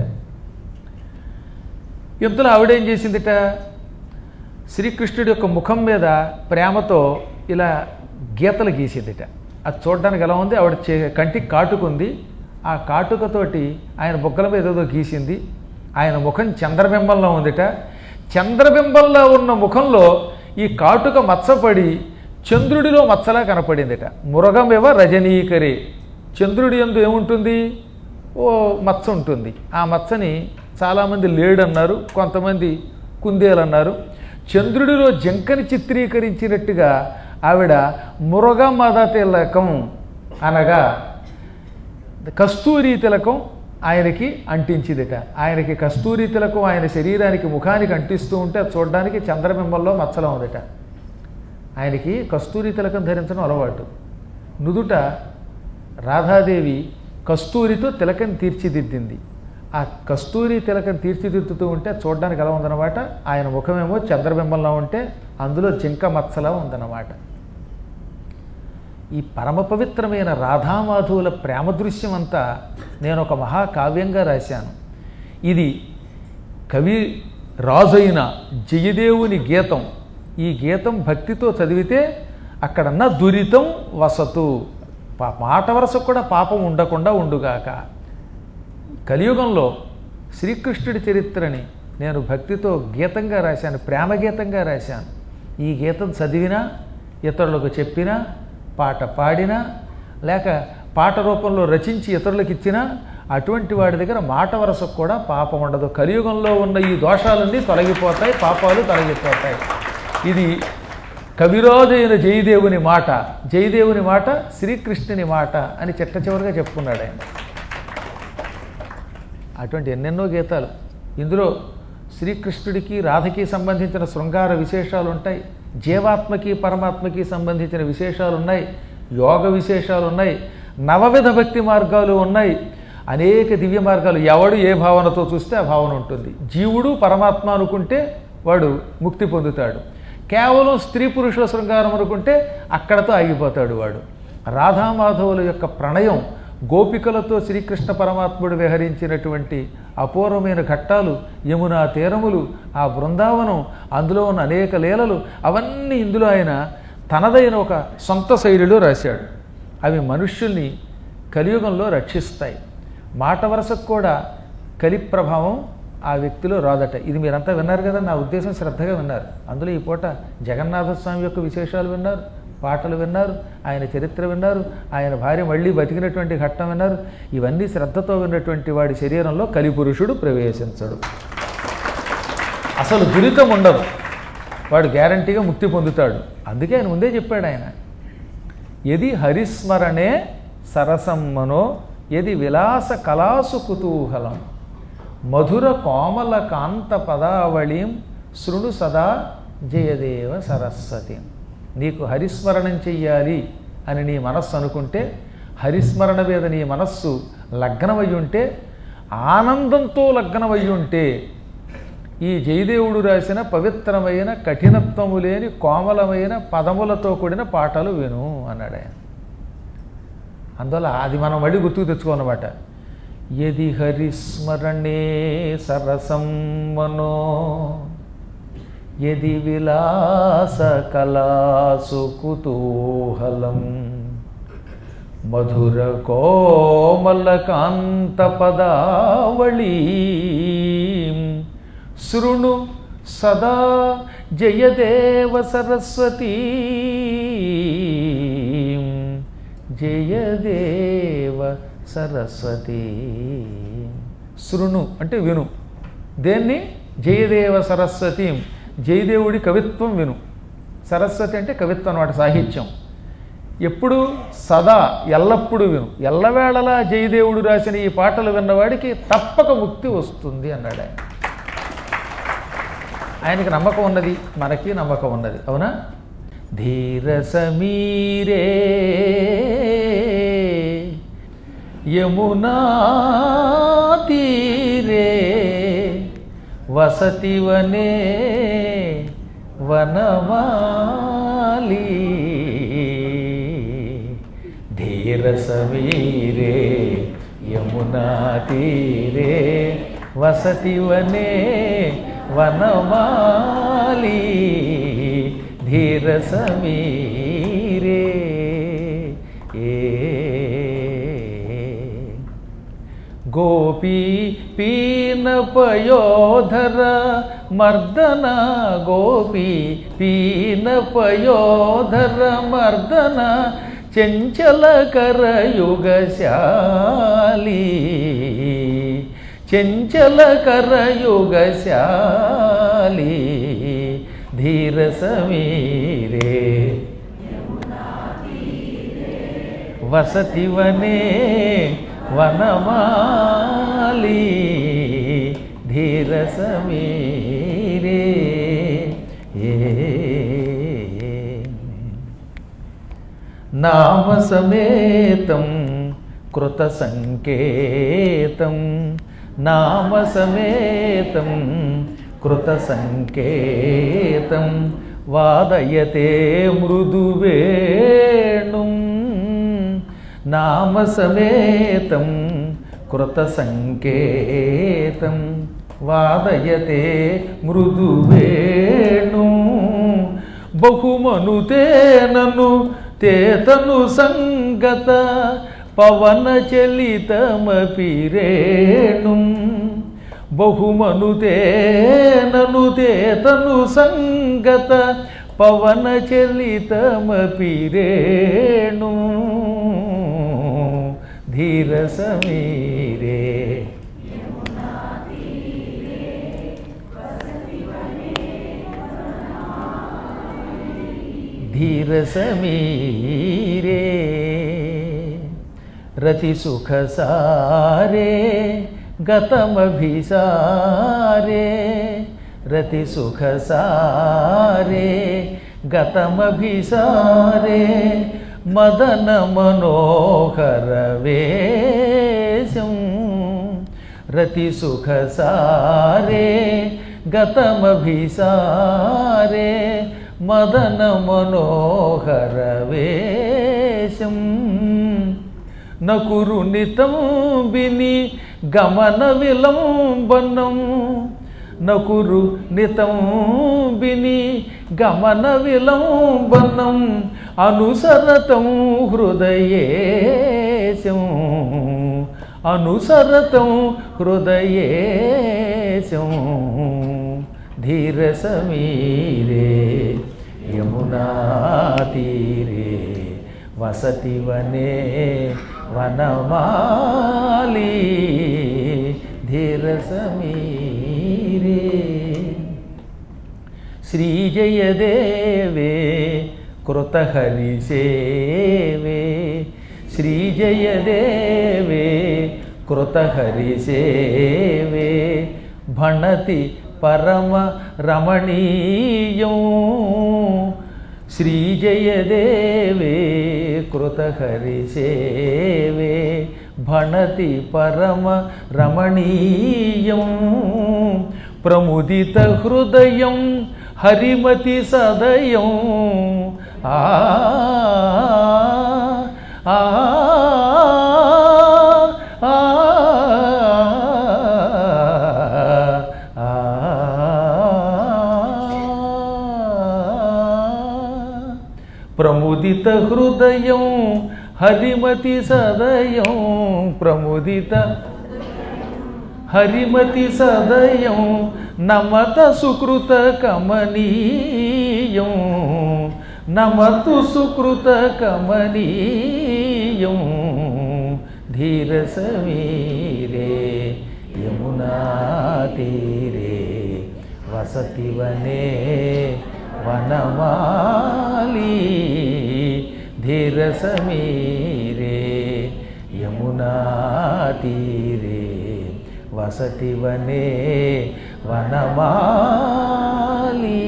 ఇంతలో ఆవిడేం చేసిందిట శ్రీకృష్ణుడి యొక్క ముఖం మీద ప్రేమతో ఇలా గీతలు గీసిందిట అది చూడడానికి ఎలా ఉంది ఆవిడ చే కంటికి కాటుకుంది ఆ కాటుకతోటి ఆయన బుగ్గల మీద ఏదో గీసింది ఆయన ముఖం చంద్రబింబంలో ఉందిట చంద్రబింబంలో ఉన్న ముఖంలో ఈ కాటుక మచ్చపడి చంద్రుడిలో మచ్చలా కనపడిందిట మురగమివ రజనీకరే చంద్రుడి ఎందు ఏముంటుంది ఓ మచ్చ ఉంటుంది ఆ మచ్చని చాలామంది లేడు అన్నారు కొంతమంది కుందేలు అన్నారు చంద్రుడిలో జంకని చిత్రీకరించినట్టుగా ఆవిడ మురగ మద తిలకం అనగా కస్తూరి తిలకం ఆయనకి అంటించిందిట ఆయనకి కస్తూరి తిలకం ఆయన శరీరానికి ముఖానికి అంటిస్తూ ఉంటే అది చూడడానికి చంద్రబింబంలో మచ్చలా ఉందిట ఆయనకి కస్తూరి తిలకం ధరించడం అలవాటు నుదుట రాధాదేవి కస్తూరితో తిలకం తీర్చిదిద్దింది ఆ కస్తూరి తిలకం తీర్చిదిద్దుతూ ఉంటే చూడడానికి ఎలా ఉందన్నమాట ఆయన ముఖమేమో చంద్రబింబంలో ఉంటే అందులో జింక మచ్చలా ఉందన్నమాట ఈ పరమ పవిత్రమైన రాధామాధవుల ప్రేమ దృశ్యం అంతా నేను ఒక మహాకావ్యంగా రాశాను ఇది కవి రాజైన జయదేవుని గీతం ఈ గీతం భక్తితో చదివితే అక్కడన్న దురితం వసతు పా- మాట వరసకు కూడా పాపం ఉండకుండా ఉండుగాక కలియుగంలో శ్రీకృష్ణుడి చరిత్రని నేను భక్తితో గీతంగా రాశాను ప్రేమ గీతంగా రాశాను ఈ గీతం చదివినా ఇతరులకు చెప్పినా పాట పాడినా లేక పాట రూపంలో రచించి ఇతరులకు ఇచ్చినా అటువంటి వాడి దగ్గర మాట వరసకు కూడా పాపం ఉండదు కలియుగంలో ఉన్న ఈ దోషాలన్నీ తొలగిపోతాయి పాపాలు తొలగిపోతాయి ఇది కవిరాజైన జయదేవుని మాట జయదేవుని మాట శ్రీకృష్ణుని మాట అని చిట్ట చివరిగా చెప్పుకున్నాడు ఆయన అటువంటి ఎన్నెన్నో గీతాలు ఇందులో శ్రీకృష్ణుడికి రాధకి సంబంధించిన శృంగార విశేషాలు ఉంటాయి జీవాత్మకి పరమాత్మకి సంబంధించిన విశేషాలు ఉన్నాయి యోగ విశేషాలు ఉన్నాయి నవవిధ భక్తి మార్గాలు ఉన్నాయి అనేక దివ్య మార్గాలు ఎవడు ఏ భావనతో చూస్తే ఆ భావన ఉంటుంది జీవుడు పరమాత్మ అనుకుంటే వాడు ముక్తి పొందుతాడు కేవలం స్త్రీ పురుషుల శృంగారం అనుకుంటే అక్కడతో ఆగిపోతాడు వాడు రాధామాధవుల యొక్క ప్రణయం గోపికలతో శ్రీకృష్ణ పరమాత్ముడు విహరించినటువంటి అపూర్వమైన ఘట్టాలు యమునా తీరములు ఆ బృందావనం అందులో ఉన్న అనేక లీలలు అవన్నీ ఇందులో ఆయన తనదైన ఒక సొంత శైలిలో రాశాడు అవి మనుష్యుల్ని కలియుగంలో రక్షిస్తాయి మాట వరసకు కూడా కలి ప్రభావం ఆ వ్యక్తిలో రాదట ఇది మీరంతా విన్నారు కదా నా ఉద్దేశం శ్రద్ధగా విన్నారు అందులో ఈ పూట జగన్నాథ స్వామి యొక్క విశేషాలు విన్నారు పాటలు విన్నారు ఆయన చరిత్ర విన్నారు ఆయన భార్య మళ్ళీ బతికినటువంటి ఘట్టం విన్నారు ఇవన్నీ శ్రద్ధతో విన్నటువంటి వాడి శరీరంలో కలిపురుషుడు ప్రవేశించడు అసలు దురితం ఉండదు వాడు గ్యారంటీగా ముక్తి పొందుతాడు అందుకే ఆయన ముందే చెప్పాడు ఆయన ఎది హరిస్మరణే సరసమ్మనో ఎది విలాస కళాసు కుతూహలం మధుర కోమల కాంత పదావళిం శృణు సదా జయదేవ సరస్వతి నీకు హరిస్మరణం చెయ్యాలి అని నీ మనస్సు అనుకుంటే హరిస్మరణ మీద నీ మనస్సు లగ్నమై ఉంటే ఆనందంతో లగ్నమై ఉంటే ఈ జయదేవుడు రాసిన పవిత్రమైన కఠినత్వము లేని కోమలమైన పదములతో కూడిన పాటలు విను అన్నాడు ఆయన అందువల్ల అది మనం మళ్ళీ గుర్తుకు తెచ్చుకోనమాట ఎది హరిస్మరణే సరసం మనో ఎది విలాస కళాసు కుతూహలం మధుర కోమల కాంత పదావళీ శృణు సదా జయదేవ సరస్వతీ జయదేవ సరస్వతి శృణు అంటే విను దేన్ని జయదేవ సరస్వతి జయదేవుడి కవిత్వం విను సరస్వతి అంటే కవిత్వం అన్నమాట సాహిత్యం ఎప్పుడు సదా ఎల్లప్పుడూ విను ఎల్లవేళలా జయదేవుడు రాసిన ఈ పాటలు విన్నవాడికి తప్పక ముక్తి వస్తుంది అన్నాడు ఆయన ఆయనకి నమ్మకం ఉన్నది మనకి నమ్మకం ఉన్నది అవునా ధీర సమీరే యమునా తీరే వసతివనే వనమాలి ధీర సమీరే యమునా తీరే వసతివనే వనమాలి ధీర సమీరే ఏ గోపీ పీనపయోధర మర్దన గోపీ పీనపయోధర మర్దన చెంచల కరయుగశాలి చెంచల కరయుగశాలి ధీర సమీరే వసతివనే వనమాలి ధీర సమీరే ఏ నామ సమేతం కృత సంకేతం నామ సమేతం కృత సంకేతం వాదయతే మృదువేణుం నామ సమేతం కృత సంకేతం వాదయతే మృదువేణు బహుమనుతేనను తేతను సంగత పవన చలితమపిరేణు బహుమనుతేనను తేతను సంగత పవన చలితమపిరేణు ధీర సమీరే ధీర సమీరే రతి సుఖ సారే గతమభిసారే రతి సుఖ సారే గతమభిసారే మదన మనోహర వేశం రతి సుఖ సారే గతమభిసారే మదన మనోహర వేశం నకురు నితంబిని గమన విలంబనం నకురు నితంబిని గమన విలంబనం అనుసరతం హృదయేశం అనుసరతం హృదయేశం ధీర సమీరే యమునా తీరే వసతి వనే వనమాలి ధీర సమీరే శ్రీజయదేవే కృతహరిసేవే శ్రీజయదేవే కృతహరిసేవే భణతి పరమ రమణీయం శ్రీజయదేవే కృతహరిసేవే భణతి పరమ రమణీయం ప్రముదిత హృదయం హరిమతి సదయం ఆ ఆ ఆ ప్రముదిత హృదయం హరిమతి సదయం ప్రముదిత హరిమతి సదయం నమత సుకృత కమనీయం నమతు సుకృత కమనీయం ధీర సమీరే యమునా తీరే వసతి వనే వనమాలి ధీర రసమీరే యమునా తీరే వసతి వనే వనమాలి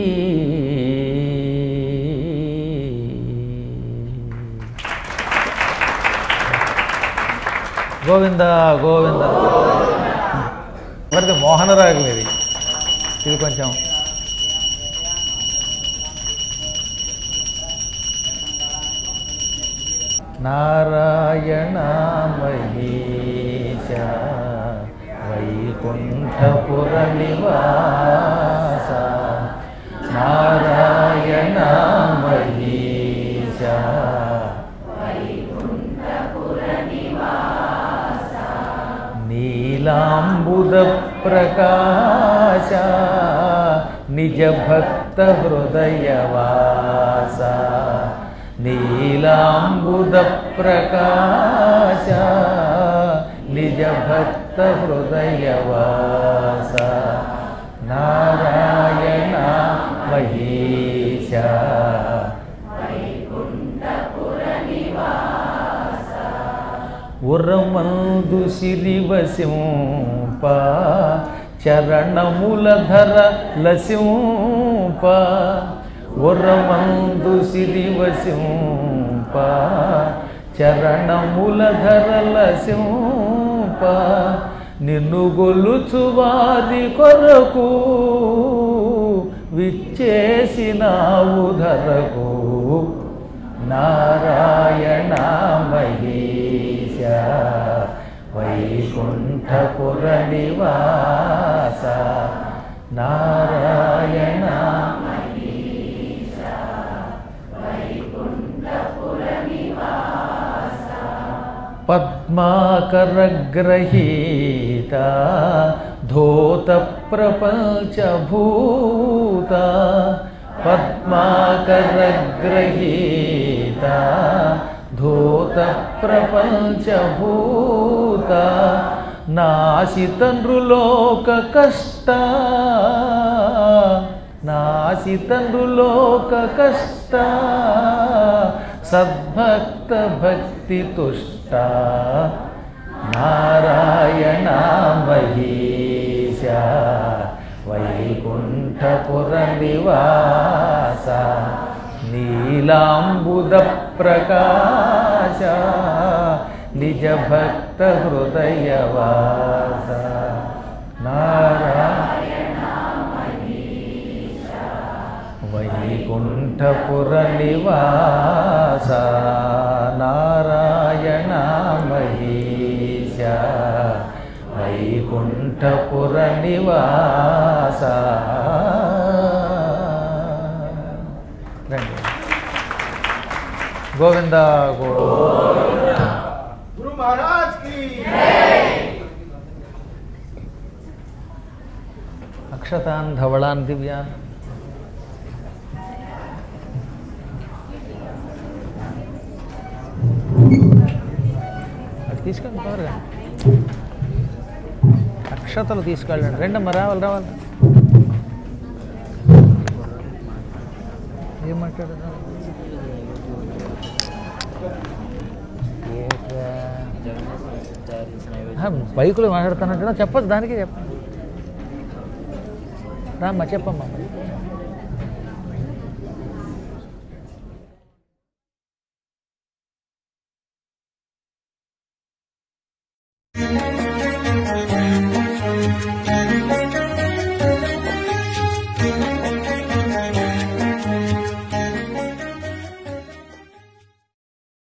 గోవింద గోవింద మరిది మోహనరాగం ఇది ఇది కొంచెం నారాయణ మహేశ వైకుంఠపుర నివాస నారాయణ మహేశ నీలాంబుద ప్రకాశ నిజ భక్త హృదయవాస నీలాంబుద ప్రకాశ నిజ భక్త హృదయవాస నారాయణ మహేశ ఉరమందు సిరివసింప చరణముల ధర లసింప ఉరమందు సిరివసింప చరణముల ధర లసింప నిన్ను గొలుచు వారి కొరకు విచ్చేసినావు ధరకు నారాయణ మహేశ వైకుంఠపుర నివాస నారాయణ పద్మాకరగ్రహీత ధోత ప్రపంచభూత పద్మాకరగ్రహీత ధోత ప్రపంచభూత నాశితండ్రులోక కష్ట నాశితండ్రులోక కష్ట సద్భక్త భక్తి తుష్ట నారాయణ మహేశ వైకుంఠపుర నివాస నీలాంబుద ప్రకాశ నిజ భక్త హృదయవాస నారాయణ వైకుంఠపుర నివాస నారాయణ మహేశ వైకుంఠపుర నివాస రండి గోవింద గోవింద गुरु महाराज की అక్షతాన్ ధవళాన్ దివ్యాన్ అది తీసుకెళ్ళండి తొందరగా అక్షతలు తీసుకెళ్ళండి రెండమ్మ రావాలి రావాలి ఏం మాట్లాడదా బైకులో మాట్లాడుతానంటున్నా చెప్పదు దానికి చెప్పండి రామ్మా చెప్పమ్మా